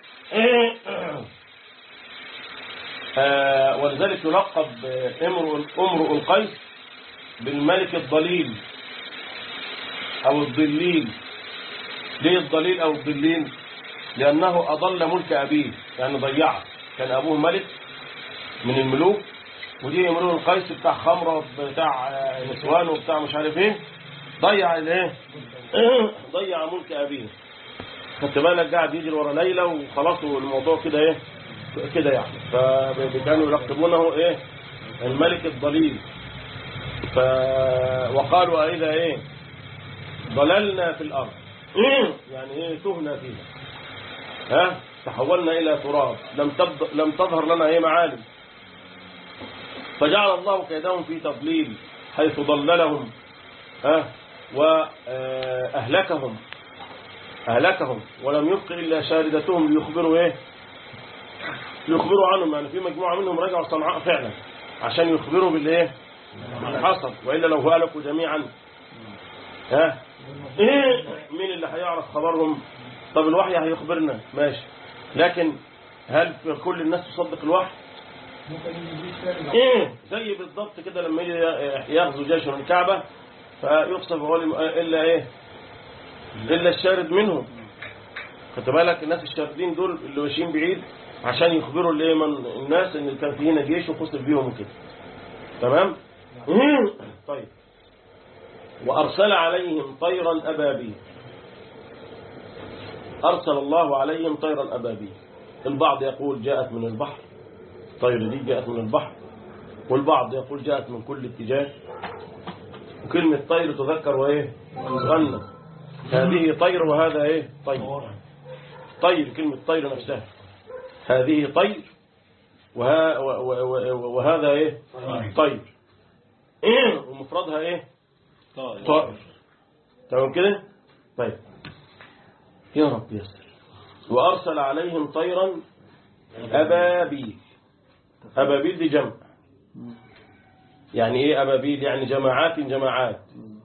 S2: آه ولذلك يلقب امرؤ امرؤ القيس بالملك الضليل او الضليل ليه الضليل او الضليل لانه اضل ملك ابيه يعني ضيعه كان ابوه ملك من الملوك ودي امرؤ القيس بتاع خمره بتاع آه، نسوان وبتاع مش عارف ايه ضيع الايه ضيع ملك ابيه خدت بالك قاعد يجري ورا ليلى وخلاص الموضوع كده ايه كده يعني فكانوا يلقبونه ايه الملك الضليل ف وقالوا اذا ايه ضللنا في الارض يعني ايه تهنا فيها ها تحولنا الى تراب لم تبد... لم تظهر لنا ايه معالم فجعل الله كيدهم في تضليل حيث ضللهم ها واهلكهم أهلكهم ولم يبق إلا شاردتهم ليخبروا إيه يخبروا عنهم يعني في مجموعة منهم رجعوا صنعاء فعلا عشان يخبروا بالإيه اللي حصل وإلا لو هلكوا جميعا ها إيه مين اللي هيعرف خبرهم طب الوحي هيخبرنا ماشي لكن هل كل الناس تصدق الوحي ايه زي بالضبط كده لما يجي يغزو جيش من الكعبة فيقصف غول الا ايه الا الشارد منهم خدت بالك الناس الشاردين دول اللي ماشيين بعيد عشان يخبروا اللي من الناس ان كان في هنا جيش وقصف بيهم وكده تمام طيب وارسل عليهم طيرا ابابيل ارسل الله عليهم طيرا ابابيل البعض يقول جاءت من البحر الطير دي جاءت من البحر والبعض يقول جاءت من كل اتجاه وكلمة طير تذكر وايه تغنى هذه طير وهذا ايه طير طير كلمة طير نفسها هذه طير وها و- و- وهذا ايه طير إيه ومفردها ايه طائر تمام كده طيب يا رب يسر وأرسل عليهم طيرا أبابيل أبابيل دي جمع يعني إيه أبابيل يعني جماعات جماعات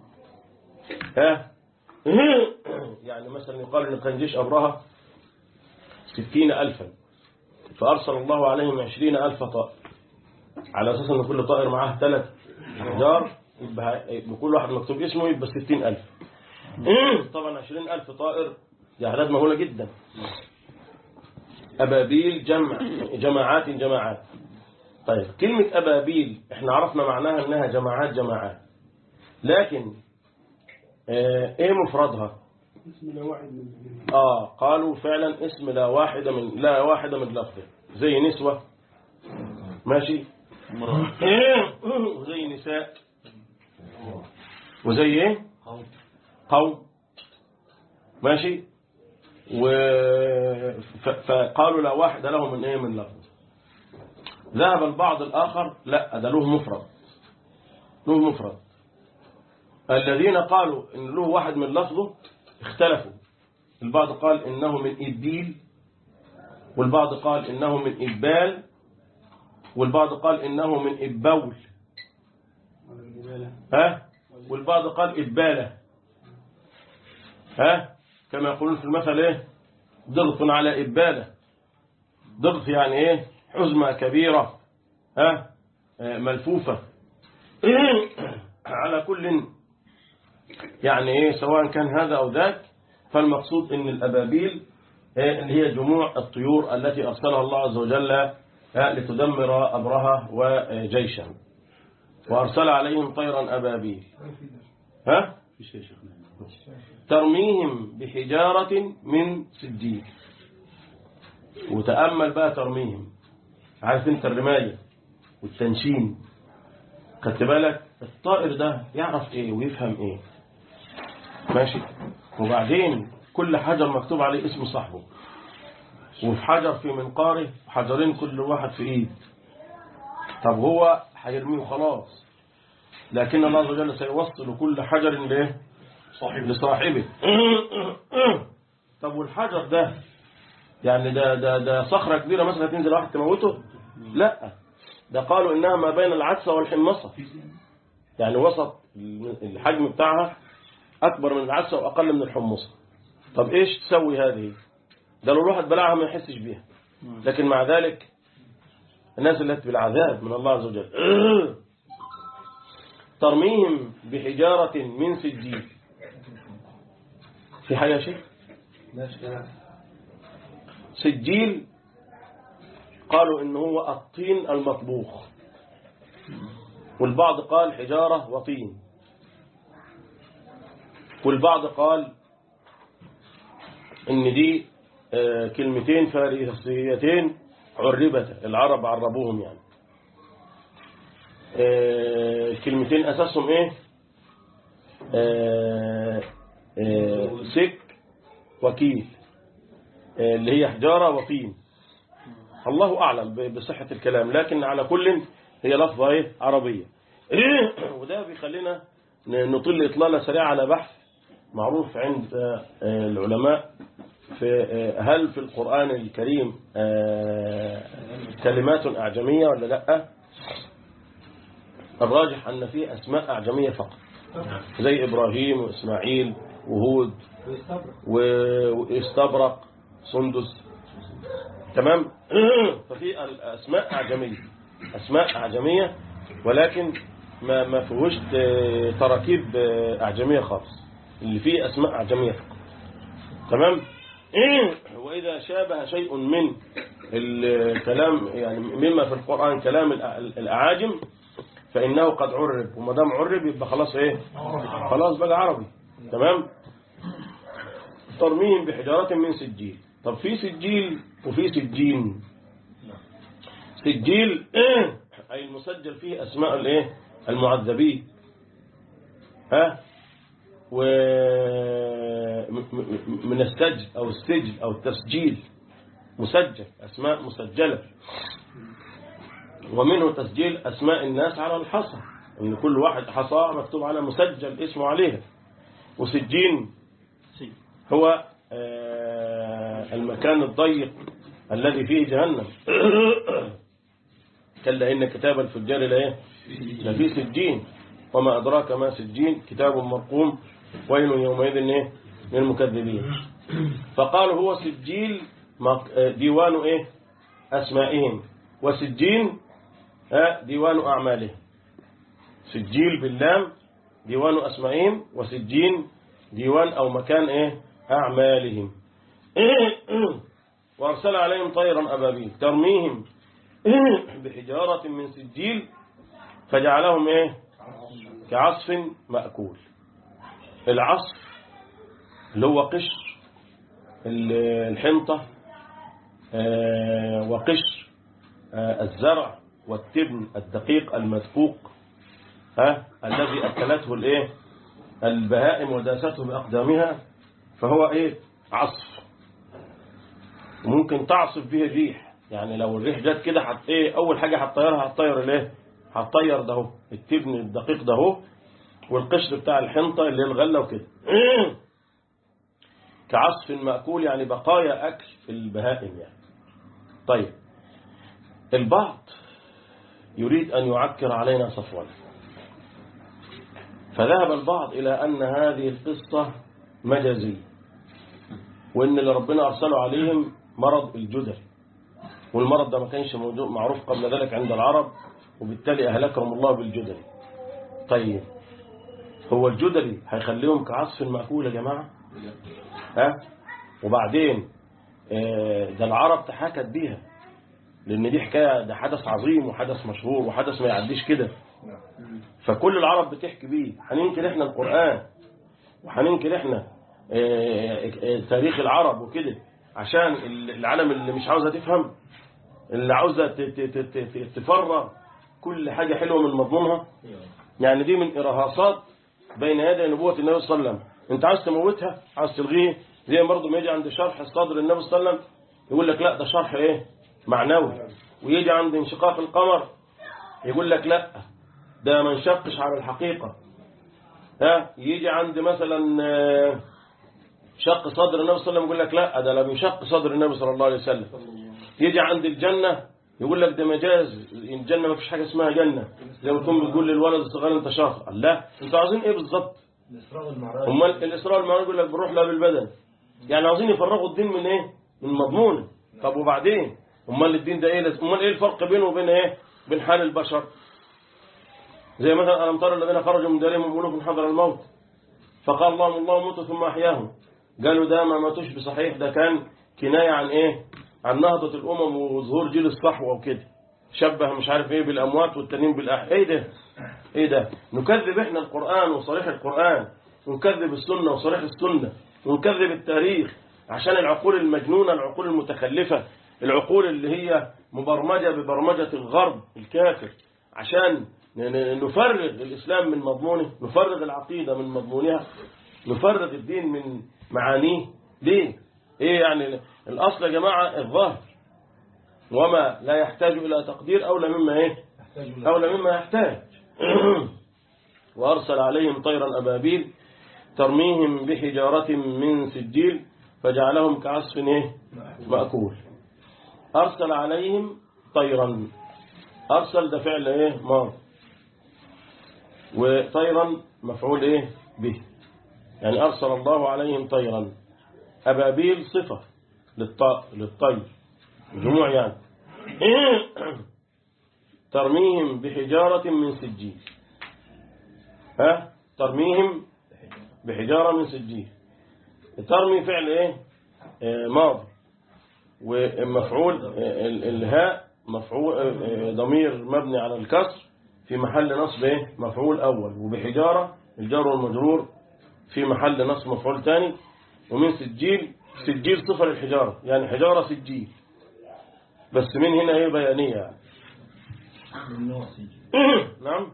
S2: ها يعني مثلا يقال إن كان جيش أبرهة ستين ألفا فأرسل الله عليهم عشرين ألف طائر على أساس أن كل طائر معاه ثلاث احجار يبقى يبقى كل واحد مكتوب اسمه يبقى 60000 طبعا 20000 طائر دي اعداد مهوله جدا ابابيل جمع جماعات جماعات طيب كلمة أبابيل احنا عرفنا معناها انها جماعات جماعات لكن اه ايه مفردها اه قالوا فعلا اسم لا واحدة من لا واحدة من لفظه زي نسوة ماشي وزي نساء وزي ايه قوم ماشي و ف- فقالوا لا واحد له من ايه من لفظ ذهب البعض الآخر لا ده له مفرد له مفرد الذين قالوا إن له واحد من لفظه اختلفوا البعض قال إنه من إبيل والبعض قال إنه من إبال والبعض قال إنه من إبول ها والبعض قال إبالة ها كما يقولون في المثل إيه ضغط على إبالة ضغط يعني إيه حزمة كبيرة ها آه، ملفوفة على كل يعني ايه سواء كان هذا او ذاك فالمقصود ان الابابيل آه، اللي هي جموع الطيور التي ارسلها الله عز وجل آه، لتدمر ابرهه وجيشه وارسل عليهم طيرا ابابيل ها ترميهم بحجارة من سجيل وتأمل بقى ترميهم عارف انت الرماية والتنشين خدت بالك الطائر ده يعرف ايه ويفهم ايه ماشي وبعدين كل حجر مكتوب عليه اسم صاحبه وفي حجر في منقاره حجرين كل واحد في ايد طب هو هيرميه خلاص لكن الله عز وجل سيوصل كل حجر لايه صاحب لصاحبه طب والحجر ده يعني ده ده ده صخرة كبيرة مثلا تنزل واحد تموته لا ده قالوا إنها ما بين العدسة والحمصة يعني وسط الحجم بتاعها أكبر من العدسة وأقل من الحمصة طب إيش تسوي هذه ده لو الواحد بلعها ما يحسش بيها لكن مع ذلك الناس التي بالعذاب من الله عز وجل ترميهم بحجارة من سجيل في حاجة يا شيخ سجيل قالوا إن هو الطين المطبوخ والبعض قال حجارة وطين والبعض قال إن دي آه، كلمتين فارسيتين عربت العرب عربوهم يعني آه، الكلمتين أساسهم إيه آه، آه، سك وكيل آه، اللي هي حجارة وطين الله أعلم ب- بصحة الكلام لكن على كل هي لفظة إيه؟ عربية وده بيخلينا ن- نطل إطلالة سريعة على بحث معروف عند آه، آه، العلماء في آه، هل في القرآن الكريم آه، كلمات أعجمية ولا لا الراجح أن فيه أسماء أعجمية فقط زي إبراهيم وإسماعيل وهود و- واستبرق سندس تمام ففي الأسماء أعجمية أسماء أعجمية ولكن ما ما فيهوش ت- تراكيب أعجمية خالص اللي فيه أسماء أعجمية فقط تمام وإذا شابه شيء من الكلام يعني مما في القرآن كلام الأ- الأعاجم فإنه قد عرب وما دام عرب يبقى خلاص إيه خلاص بقى عربي تمام ترميهم بحجارة من سجيل طب في سجيل وفي سجين سجيل أي المسجل فيه أسماء الإيه المعذبين ها و م- م- من السجل أو السجل أو التسجيل مسجل أسماء مسجلة ومنه تسجيل أسماء الناس على الحصى إن كل واحد حصى مكتوب على مسجل اسمه عليها وسجين هو آه، المكان الضيق الذي فيه جهنم كلا إن كتاب الفجار لإيه لفي سجين وما أدراك ما سجين كتاب مرقوم ويل يومئذ إيه للمكذبين فقالوا هو سجيل مق- آه، ديوان إيه أسمائهم وسجين آه، ديوان أعمالهم سجيل باللام ديوان أسمائهم وسجين ديوان أو مكان إيه أعمالهم وأرسل عليهم طيرا أبابيل ترميهم بحجارة من سجيل فجعلهم إيه كعصف مأكول العصف اللي هو قشر ال- الحنطة آه، وقشر آه، الزرع والتبن الدقيق المدقوق ها الذي أكلته الايه البهائم وداسته بأقدامها فهو ايه عصف ممكن تعصف به الريح يعني لو الريح جت كده حت ايه اول حاجة هتطيرها هتطير الايه هتطير ده اهو التبن الدقيق ده اهو والقشر بتاع الحنطة اللي هي الغلة وكده كعصف مأكول يعني بقايا أكل في البهائم يعني طيب البعض يريد أن يعكر علينا صفوان فذهب البعض إلى أن هذه القصة مجازية وإن اللي ربنا أرسله عليهم مرض الجدري والمرض ده ما كانش موجود- معروف قبل ذلك عند العرب وبالتالي أهلكهم الله بالجدري طيب هو الجدري هيخليهم كعصف مأكول يا جماعة ها وبعدين آه، ده العرب تحاكت بيها لأن دي حكاية ده حدث عظيم وحدث مشهور وحدث ما يعديش كده فكل العرب بتحكي بيه هننكر احنا القرآن وهننكر احنا آه، آه، تاريخ العرب وكده عشان العالم اللي مش عاوزة تفهم اللي عاوزة ت- ت- ت- ت- تفرغ كل حاجة حلوة من مضمونها يعني دي من إرهاصات بين يدي نبوة النبي صلى الله عليه وسلم انت عاوز تموتها عاوز تلغيه زي برضه ما يجي عند شرح الصدر النبي صلى الله عليه وسلم يقول لك لا ده شرح ايه معنوي ويجي عند انشقاق القمر يقول لك لا ده ما انشقش على الحقيقة ها يجي عند مثلا آه، شق صدر النبي صلى الله عليه وسلم يقول لك لا ده لم يشق صدر النبي صلى الله عليه وسلم يجي عند الجنة يقول لك ده مجاز الجنة ما فيش حاجة اسمها جنة زي ما تكون بتقول للولد الصغير انت شاطر لا انتوا عاوزين ايه بالظبط امال الاسراء والمعراج يقول لك بنروح لا بالبدن يعني عاوزين يفرغوا الدين من ايه من مضمونه طب وبعدين امال الدين ده ايه امال ايه الفرق بينه وبين ايه بين حال البشر زي مثلا ألم ترى الذين خرجوا من دارهم ملوك حضر الموت فقال اللهم الله موتوا ثم أحياهم قالوا ده ما ماتوش بصحيح ده كان كناية عن إيه عن نهضة الأمم وظهور جيل الصحوة وكده شبه مش عارف إيه بالأموات والتانيين بالأحياء إيه ده إيه ده نكذب إحنا القرآن وصريح القرآن ونكذب السنة وصريح السنة ونكذب التاريخ عشان العقول المجنونة العقول المتخلفة العقول اللي هي مبرمجة ببرمجة الغرب الكافر عشان ن- ن- نفرغ الإسلام من مضمونه نفرغ العقيدة من مضمونها نفرغ الدين من معانيه ليه ايه يعني الأصل يا جماعة الظاهر وما لا يحتاج إلى تقدير أولى مما ايه أولى مما يحتاج وأرسل عليهم طيرا أبابيل ترميهم بحجارة من سجيل فجعلهم كعصف ايه مأكول أرسل عليهم طيرا أرسل ده فعل إيه ماض وطيرا مفعول إيه به يعني أرسل الله عليهم طيرا أبابيل صفة للط- للطير جموع يعني ترميهم بحجارة من سجيل ها ترميهم بحجارة من سجيل ترمي فعل إيه آه، ماضي ومفعول ال- الهاء مفعول آه، ضمير مبني على الكسر في محل نصب ايه مفعول اول وبحجارة الجار والمجرور في محل نصب مفعول ثاني ومن سجيل سجيل صفة للحجارة يعني حجارة سجيل بس من هنا ايه بيانية يعني. نعم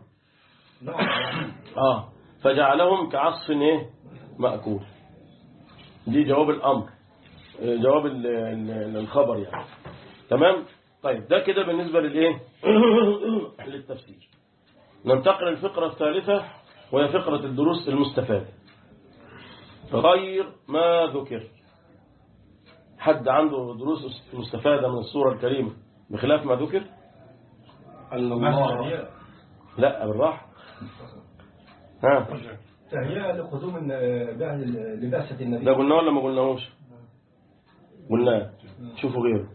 S2: اه فجعلهم كعصف ايه مأكول دي جواب الامر آه، جواب ال- ال- الخبر يعني تمام طيب ده كده بالنسبة للايه للتفسير ننتقل للفقرة الثالثة وهي فقرة الدروس المستفادة غير ما ذكر حد عنده دروس مستفادة من السورة الكريمة بخلاف ما ذكر
S3: أن الله
S2: لا بالراحة ها
S5: تهيئة لقدوم الن- بعد ال- لبعثة النبي
S2: ده قلنا ولا ما قلناهوش قلناه شوفوا غيره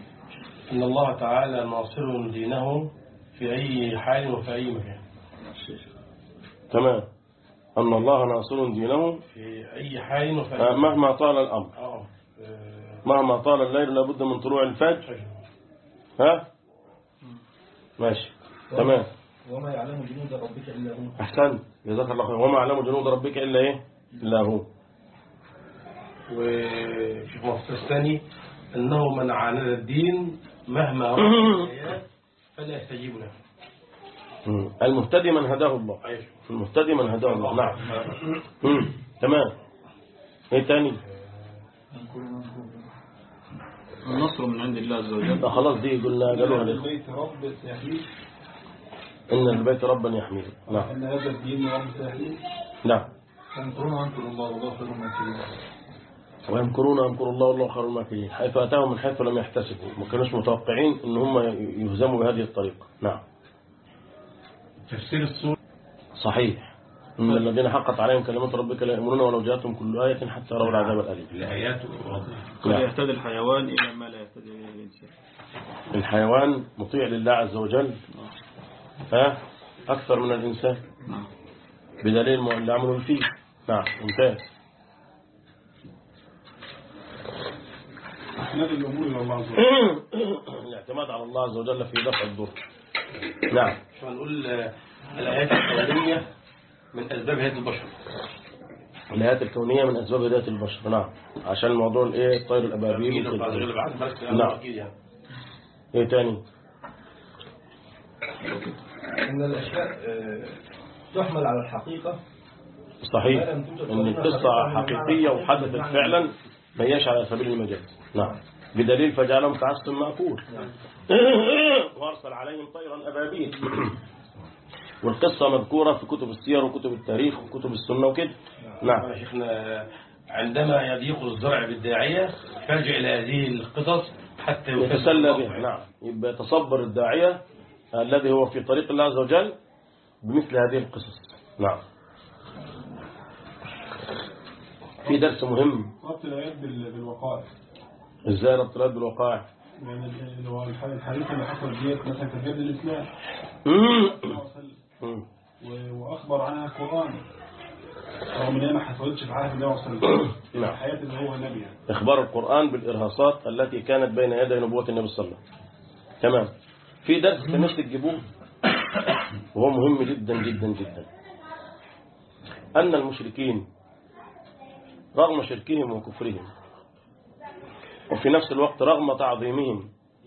S6: إن الله تعالى ناصر دينه في أي حال وفي أي مكان
S2: تمام أن الله ناصر دينه
S3: في أي حال وفي
S2: آه، مهما طال الأمر
S3: اه
S2: مهما طال الليل لابد من طلوع الفجر ها ماشي تمام
S5: وما يعلم جنود ربك إلا هو
S2: أحسن جزاك الله خير وما يعلم جنود ربك إلا إيه إلا هو
S3: وفي مفصل الثاني أنه من عاند الدين مهما رأى الآيات فلا يستجيب له
S2: مم. المهتدي من هداه الله
S3: أيوه.
S2: المهتدي من هداه الله نعم مم. تمام ايه تاني
S6: النصر من عند الله عز وجل
S2: لا خلاص دي قلنا قالوها لكم
S7: البيت رب سيحييه
S2: ان البيت ربا يحميه نعم
S7: أن هذا الدين رب سيحييه
S2: نعم
S7: ينكرون وينكر الله والله خير الماكرين
S2: ويمكرون ويمكر الله والله خير الماكرين حيث اتاهم من حيث لم يحتسبوا ما كانوش متوقعين ان هم يهزموا بهذه الطريقه نعم
S3: تفسير السورة
S2: صحيح ان الذين حقت عليهم كلمات ربك لا يؤمنون ولو جاءتهم كل آية حتى يروا العذاب الأليم
S3: الآيات واضحة
S6: قد
S2: نعم.
S6: يهتدي الحيوان إلى ما لا يهتدي إليه الإنسان
S2: الحيوان مطيع لله عز وجل ها أكثر من الإنسان
S6: نعم
S2: بدليل ما اللي عملوا فيه نعم ممتاز
S7: أسناد الأمور إلى الله عز وجل
S2: الاعتماد على الله عز وجل في دفع الضر نعم
S3: شو هنقول آه، الآيات الكونية من أسباب هداية البشر
S2: الآيات الكونية من أسباب هداية البشر نعم عشان موضوع الإيه طير الأبابيل
S3: أكيد بعد غير
S2: وكده.
S3: بعد بس
S2: نعم.
S3: أكيد يعني
S2: إيه تاني
S5: إن الأشياء آه، تحمل على الحقيقة
S2: صحيح ان القصة حقيقية وحدثت فعلا ما هياش على سبيل المجاز نعم بدليل فجعلهم كعصف مأكول وارسل عليهم طيرا أبابيل والقصة مذكورة في كتب السير وكتب التاريخ وكتب السنة وكده نعم
S3: يا شيخنا عندما يضيق الزرع بالداعية فارجع إلى هذه القصص حتى
S2: يتسلى بها نعم يبقى يتصبر الداعية الذي هو في طريق الله عز وجل بمثل هذه القصص نعم في درس مهم
S7: ربط الآيات بال- بالوقائع
S2: ازاي ربط الآيات بالوقائع
S7: يعني ال- اللي هو الح- الحديث اللي حصل ديت مثلا في جد الإسلام
S2: مم.
S7: صلى الله عليه وسلم.
S2: مم.
S7: و- وأخبر عنها القرآن رغم إن هي ما حصلتش في حياة النبي صلى الله عليه وسلم
S2: نعم.
S7: حياة اللي هو نبي يعني.
S2: إخبار القرآن بالإرهاصات التي كانت بين يدي نبوة النبي صلى الله عليه وسلم تمام في درس كان نفسي تجيبوه وهو مهم جدا جدا جدا أن المشركين رغم شركهم وكفرهم وفي نفس الوقت رغم تعظيمهم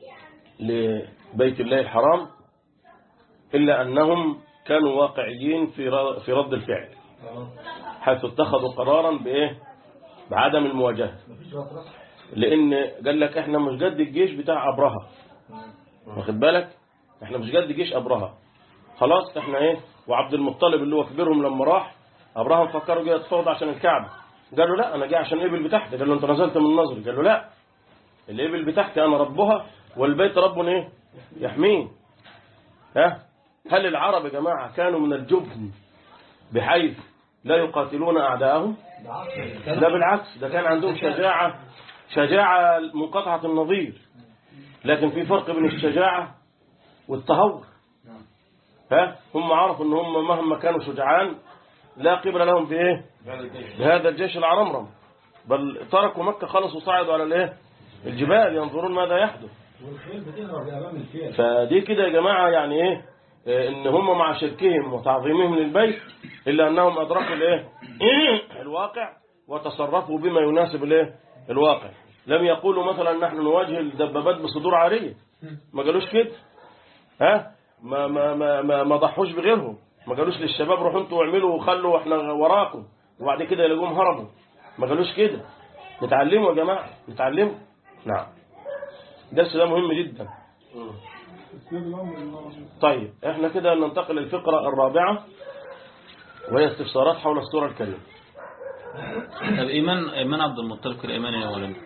S2: لبيت الله الحرام إلا أنهم كانوا واقعيين في ر- في رد الفعل حيث اتخذوا قرارا بإيه بعدم المواجهة
S5: مفيش وقت رصح
S2: لان قال لك احنا مش قد الجيش بتاع ابرهه واخد بالك احنا مش قد جيش ابرهه خلاص احنا ايه وعبد المطلب اللي هو كبيرهم لما راح ابراهيم فكروا جاي يتفاوض عشان الكعبه قال له لا انا جاي عشان الابل بتاعتي قال له انت نزلت من نظري قال له لا الابل بتاعتي انا ربها والبيت رب ايه يحميه ها هل العرب يا جماعه كانوا من الجبن بحيث لا يقاتلون اعداءهم لا بالعكس ده كان عندهم شجاعة شجاعة منقطعة النظير لكن في فرق بين الشجاعة والتهور ها هم عرفوا ان هم مهما كانوا شجعان لا قبل لهم بايه بهذا الجيش العرمرم بل تركوا مكة خلص وصعدوا على الايه الجبال ينظرون ماذا يحدث
S5: والخيل بتهرب أمام الفيل
S2: فدي كده يا جماعة يعني ايه آه، ان هم مع شركهم وتعظيمهم للبيت الا انهم ادركوا الايه الواقع وتصرفوا بما يناسب الايه الواقع لم يقولوا مثلا نحن نواجه الدبابات بصدور عارية ما قالوش كده ها ما ما ما ما, ما ضحوش بغيرهم ما قالوش للشباب روحوا انتوا واعملوا وخلوا واحنا وراكم وبعد كده يلاقوهم هربوا ما قالوش كده نتعلموا يا جماعة نتعلموا نعم الدرس ده مهم جدا
S7: أسناد الأمر إلى الله عز وجل.
S2: طيب احنا كده ننتقل للفقرة الرابعة وهي استفسارات حول السورة الكريمة
S6: طب إيمان إيمان عبد المطلب كان إيمان يا ولد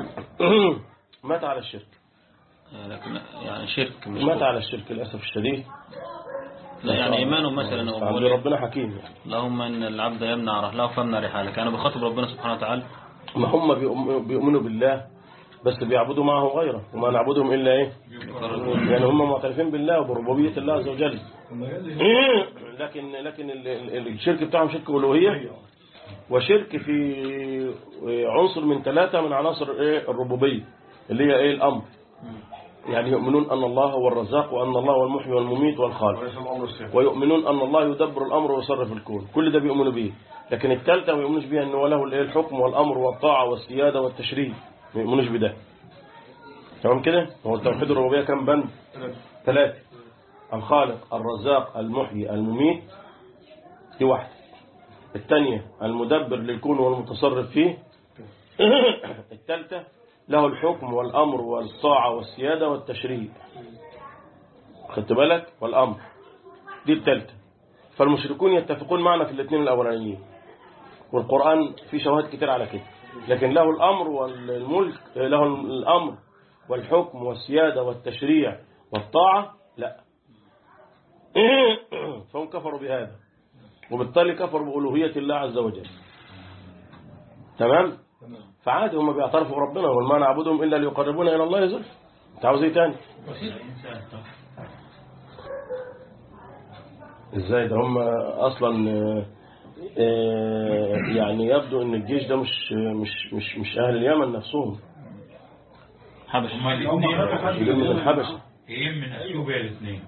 S2: مات على الشرك
S6: لكن يعني شرك مش
S2: مات
S6: كفر.
S2: على الشرك للأسف الشديد
S6: لا يعني إيمانه مثلا أو
S2: عبد
S6: بيقول
S2: ربنا حكيم يعني.
S6: اللهم إن العبد يمنع رحله فامنع رحاله كان بخاطب ربنا سبحانه وتعالى
S2: ما هم بيؤم- بيؤمنوا بالله بس بيعبدوا معه غيره وما نعبدهم إلا إيه يعني هم معترفين بالله وبربوبية الله عز وجل
S5: لما قال لي
S2: لكن لكن ال- ال- الشرك بتاعهم شرك ألوهية وشرك في عنصر من ثلاثة من عناصر إيه الربوبية اللي هي إيه الأمر يعني يؤمنون أن الله هو الرزاق وأن الله هو المحيي والمميت والخالق
S3: وليس الأمر السياسي
S2: ويؤمنون أن الله يدبر الأمر ويصرف الكون كل ده بيؤمنوا به لكن الثالثة ما يؤمنوش بها أنه له الإيه الحكم والأمر والطاعة والسيادة والتشريع ما يؤمنوش بده تمام كده هو توحيد الربوبية كم بند ثلاثة الخالق الرزاق المحيي المميت دي واحدة الثانية المدبر للكون والمتصرف فيه الثالثة له الحكم والأمر والطاعة والسيادة والتشريع خدت بالك والأمر دي الثالثة فالمشركون يتفقون معنا في الاثنين الأولانيين والقرآن فيه شواهد كتير على كده لكن له الأمر والملك له الأمر والحكم والسيادة والتشريع والطاعة لا فهم كفروا بهذا وبالتالي كفروا بألوهية الله عز وجل تمام فعادي هم بيعترفوا بربنا وما نعبدهم إلا ليقربونا إلى الله زلفى انت عاوز ايه تاني ازاي ده هم اصلا آه، آه، يعني يبدو ان الجيش ده مش مش مش مش اهل اليمن نفسهم
S6: حبش
S8: هما الاثنين
S2: دول من الحبشه
S8: هي من اثيوبيا الاثنين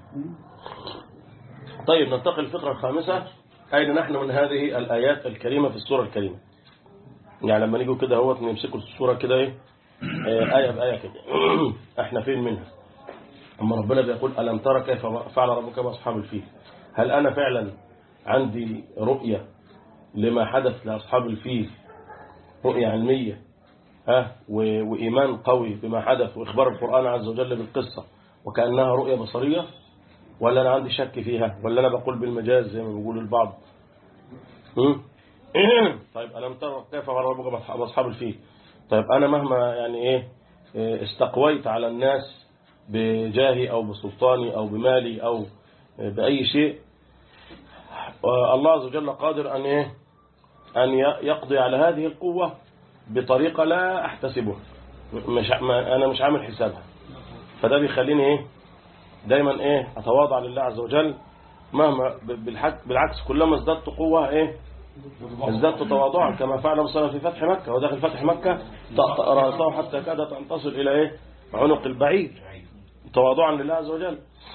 S2: طيب ننتقل الفقرة الخامسة أين نحن من هذه الآيات الكريمة في السورة الكريمة يعني لما نيجوا كده هو نمسكوا السورة كده إيه آه، آية بآية كده إحنا فين منها أما ربنا بيقول ألم ترى كيف فعل ربك بأصحاب الفيل هل أنا فعلا عندي رؤية لما حدث لأصحاب الفيل رؤية علمية ها و- وإيمان قوي بما حدث وإخبار القرآن عز وجل بالقصة وكأنها رؤية بصرية ولا أنا عندي شك فيها ولا أنا بقول بالمجاز زي ما بيقول البعض هم؟ طيب ألم ترى كيف فعل ربك بأصحاب الفيل طيب أنا مهما يعني إيه إيه، استقويت على الناس بجاهي أو بسلطاني أو بمالي أو بأي شيء الله عز وجل قادر أن إيه أن ي- يقضي على هذه القوة بطريقة لا أحتسبها مش ما أنا مش عامل حسابها فده بيخليني إيه دايما إيه أتواضع لله عز وجل مهما ب- بالحك بالعكس كلما ازددت قوة إيه ازددت تواضعا كما فعل مثلا في فتح مكة وداخل فتح مكة طأطأ رأسه حتى كادت أن تصل إلى إيه عنق البعير تواضعا لله عز وجل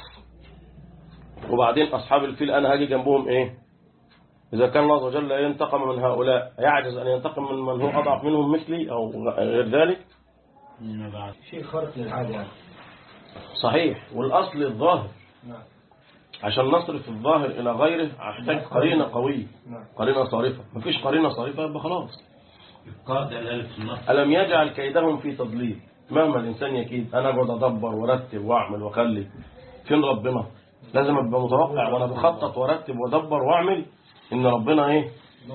S2: وبعدين أصحاب الفيل أنا هاجي جنبهم إيه إذا كان الله عز وجل ينتقم من هؤلاء يعجز أن ينتقم من من هو أضعف منهم مثلي أو غير ذلك
S5: شيء خارق للعادة يعني
S2: صحيح والأصل الظاهر
S5: نعم
S2: عشان نصرف الظاهر إلى غيره أحتاج قرينة قوية
S5: نعم
S2: قرينة صارفة مفيش قرينة صارفة يبقى خلاص
S8: القاعدة الألف في النص
S2: ألم يجعل كيدهم في تضليل مهما الإنسان يكيد أنا أقعد أدبر وأرتب وأعمل وأخلي فين ربنا لازم أبقى متوقع وأنا بخطط وأرتب وأدبر وأعمل إن ربنا إيه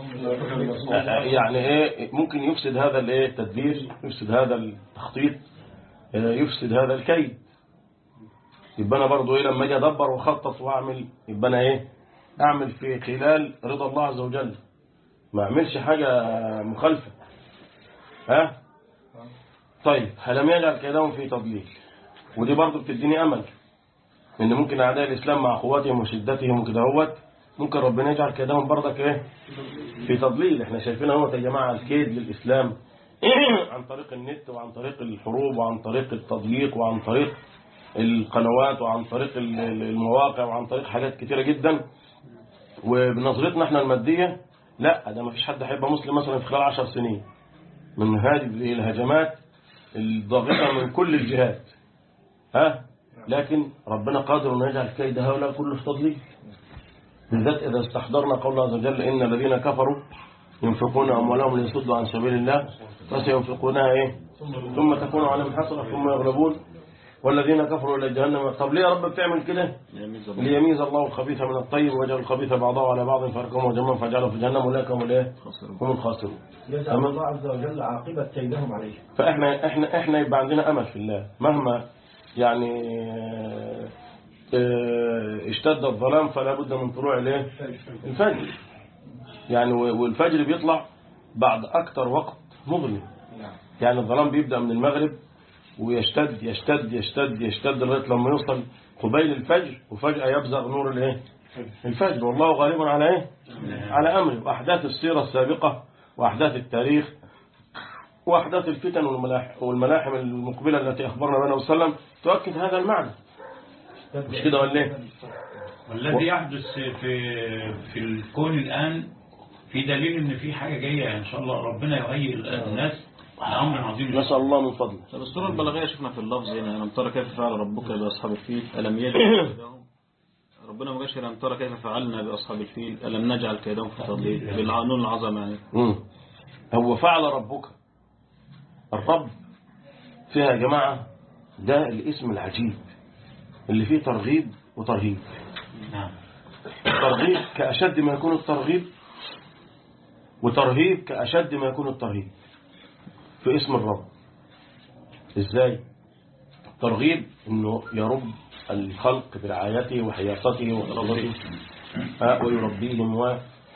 S2: يعني إيه ممكن يفسد هذا الإيه التدبير يفسد هذا التخطيط آه، يفسد هذا الكيد يبقى أنا برضو إيه لما أجي أدبر وأخطط وأعمل يبقى أنا إيه أعمل في خلال رضا الله عز وجل ما أعملش حاجة مخالفة ها طيب ألم يجعل كيدهم في تضليل ودي برضو بتديني أمل إن ممكن أعداء الإسلام مع قوتهم وشدتهم وكده هوت ممكن ربنا يجعل كيدهم برضك إيه في تضليل إحنا شايفين اهوت يا جماعة الكيد للإسلام عن طريق النت وعن طريق الحروب وعن طريق التضييق وعن طريق القنوات وعن طريق ال- ال- المواقع وعن طريق حاجات كتيرة جدا وبنظرتنا احنا المادية لا ده ما فيش حد هيبقى مسلم مثلا في خلال عشر سنين من هذه الهجمات الضاغطة من كل الجهات ها لكن ربنا قادر أن يجعل كيد هؤلاء كله في تضليل بالذات إذا استحضرنا قول الله عز وجل إن الذين كفروا ينفقون أموالهم ليصدوا عن سبيل الله فسينفقونها إيه ثم تكون عليهم حسرة ثم يغلبون والذين كفروا إلى جهنم طب ليه يا رب بتعمل كده ليميز الله الخبيث من الطيب ويجعل الخبيث بعضه على بعض فاركم وجمع فجعله في جهنم أولئك هم الايه هم الخاسرون
S5: يجعل
S2: تمام.
S5: الله عز وجل عاقبة كيدهم عليه
S2: فاحنا احنا احنا يبقى عندنا امل في الله مهما يعني آه، آه، اشتد الظلام فلا بد من طلوع الايه الفجر يعني و- والفجر بيطلع بعد اكتر وقت مظلم يعني الظلام بيبدا من المغرب ويشتد يشتد يشتد يشتد لغايه لما يوصل قبيل الفجر وفجاه يبزغ نور الايه الفجر والله غالب على ايه على امره واحداث السيره السابقه واحداث التاريخ واحداث الفتن والملاح- والملاحم المقبله التي اخبرنا بها النبي صلى الله عليه وسلم تؤكد هذا المعنى مش كده ولا ايه
S8: والذي يحدث في في الكون الآن في دليل ان في حاجة جاية ان شاء الله ربنا يهيئ الناس لأمر عظيم
S2: نسال الله من فضله
S6: طب الصورة البلاغية شفنا في اللفظ هنا ألم ترى كيف فعل ربك بأصحاب الفيل ألم يجعل كيدهم ربنا ما قالش ألم ترى كيف فعلنا بأصحاب الفيل ألم نجعل كيدهم في تضليل بالقانون العظمة يعني
S2: مم. هو فعل ربك الرب فيها يا جماعة ده الاسم العجيب اللي فيه ترغيب وترهيب
S8: نعم
S2: ترغيب كأشد ما يكون الترغيب وترهيب كأشد ما يكون الترهيب في اسم الرب ازاي ترغيب انه يرب الخلق برعايته وحياطته وحفظته آه، ويربيهم و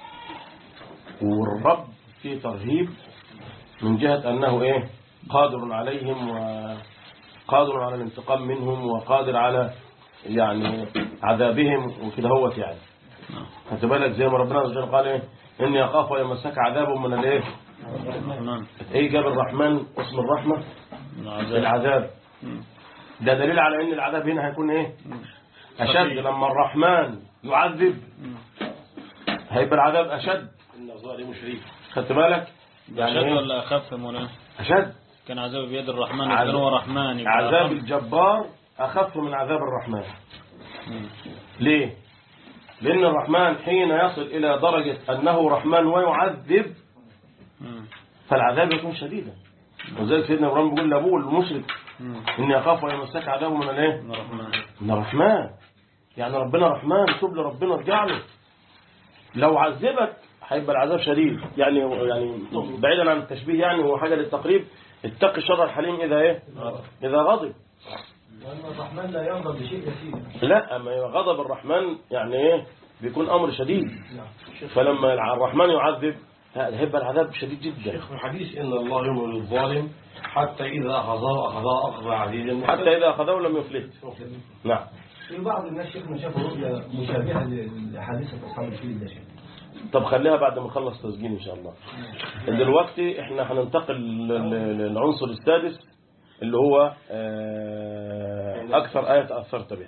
S2: والرب فيه ترهيب من جهة أنه إيه قادر عليهم وقادر على الانتقام منهم وقادر على يعني عذابهم وكده هو يعني خدت بالك زي ما ربنا عز وجل قال إيه إني أخاف أن يمسك عذاب من الإيه
S6: الرحمن
S2: إيه جاب الرحمن اسم الرحمة
S6: العذاب
S2: العذاب ده دليل على إن العذاب هنا هيكون إيه أشد لما الرحمن يعذب هيبقى العذاب أشد إن الظالم شريك خدت بالك يعني
S6: أشد
S2: إيه؟
S6: ولا أخف مولانا
S2: أشد
S6: كان عذاب بيد الرحمن
S2: عذاب-
S6: كان هو رحمن يبقى
S2: عذاب
S6: أخف.
S2: الجبار أخف من عذاب الرحمن
S6: مم.
S2: ليه لأن الرحمن حين يصل إلى درجة أنه رحمن ويعذب
S6: مم.
S2: فالعذاب يكون شديدا وذلك سيدنا إبراهيم بيقول لأبوه المشرك
S6: مم.
S2: إني أخاف أن يمسك عذاب من الإيه
S6: من الرحمن
S2: من الرحمن يعني ربنا رحمن توب لربنا ارجع له لو عذبك هيبقى العذاب شديد يعني يعني بعيدا عن التشبيه يعني هو حاجه للتقريب اتقي شر الحليم اذا ايه اذا غضب
S5: وأن الرحمن لا ينظر بشيء يسير
S2: لا اما غضب الرحمن يعني ايه بيكون امر شديد
S5: نعم
S2: فلما الرحمن يعذب هيبقى العذاب شديد جدا
S3: شيخ الحديث إن الله يمهل الظالم حتى إذا أخذه أخذه أخذ عزيز
S2: حتى اذا اخذه لم يفلت نعم
S5: في بعض الناس شيخنا شافوا رؤيا مشابهة لحادثة أصحاب الفيل ده شيخ
S2: طب خليها بعد ما نخلص تسجيل ان شاء الله دلوقتي احنا هننتقل لل- للعنصر السادس اللي هو آه، اكثر آية تأثرت بها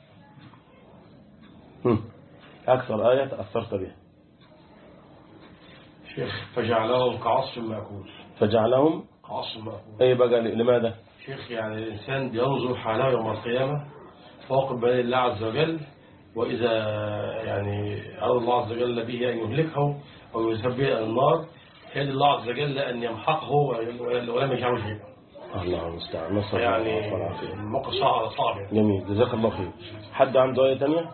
S2: هم. اكثر آية تأثرت بها
S3: شيخ فجعلهم كعصف مأكول
S2: فجعلهم
S3: كعصف مأكول
S2: اي بقى لماذا
S3: شيخ يعني الإنسان بينظر حاله يوم القيامة فوق بين الله عز وجل وإذا يعني أراد الله عز وجل به أن يهلكه أو يذهب به إلى النار كان الله عز وجل أن يمحقه ولم يجعله شيئا
S2: الله المستعان نسأل الله
S3: يعني
S2: العافية والعافية.
S3: الموقف صعب صعب يعني.
S2: جميل جزاك الله خير حد عنده آية تانية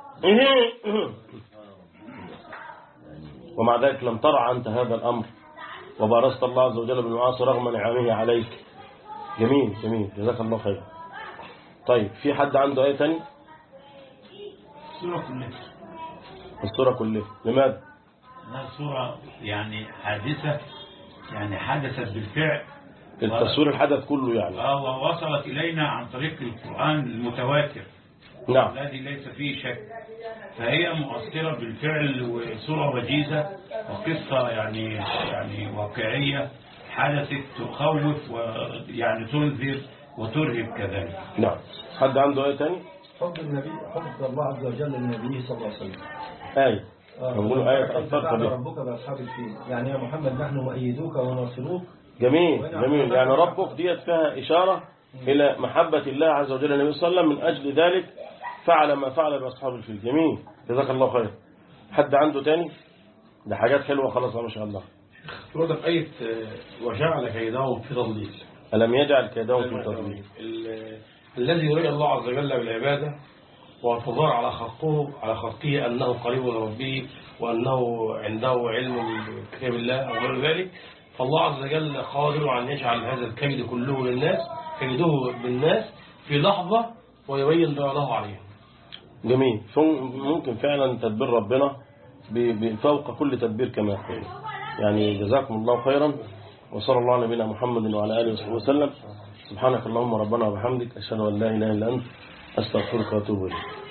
S2: ومع ذلك لم ترع أنت هذا الأمر وبارزت الله عز وجل بالمعاصي رغم نعمه عليك جميل جميل جزاك الله خير طيب في حد عنده آية تانية
S8: الصورة كلها
S2: الصورة كلها لماذا
S8: انها صورة يعني حادثة يعني حدثت بالفعل
S2: التصوير الحدث كله يعني
S8: آه، ووصلت إلينا عن طريق القرآن المتواتر
S2: نعم
S8: الذي ليس فيه شك فهي مؤثرة بالفعل وصورة وجيزة وقصة يعني يعني واقعية حدثت تخوف ويعني تنذر وترهب كذلك
S2: نعم حد عنده آية تانية
S5: حب النبي حب الله عز وجل لنبيه صلى الله عليه وسلم
S2: آية
S5: آه،
S2: نقول آية
S5: كيف
S2: تأثرت
S5: فعل
S2: بها
S5: ربك بأصحاب الفيل يعني يا محمد نحن مؤيدوك وناصروك
S2: جميل جميل يعني ربك ديت فيها إشارة إلى محبة الله عز وجل النبي صلى الله عليه وسلم من أجل ذلك فعل ما فعل بأصحاب الفيل جميل جزاك الله خير حد عنده تاني ده حاجات حلوة خلاص ما شاء الله
S3: ورد في آية آه، وجعل كيدهم في تضليل
S2: ألم يجعل كيدهم في تضليل
S3: ال- الذي يريد الله عز وجل بالعبادة والفضار على خلقه على خلقه أنه قريب من ربه وأنه عنده علم بكتاب الله وغير ذلك فالله عز وجل قادر أن يجعل هذا الكيد كله للناس كيده بالناس في لحظة ويبين ما له عليهم
S2: جميل فم- ممكن فعلا تدبير ربنا ب- ب- فوق كل تدبير كما يقول يعني جزاكم الله خيرا وصلى الله على نبينا محمد وعلى آله وصحبه وسلم سبحانك اللهم ربنا وبحمدك أشهد أن لا إله إلا أنت أستغفرك وأتوب إليك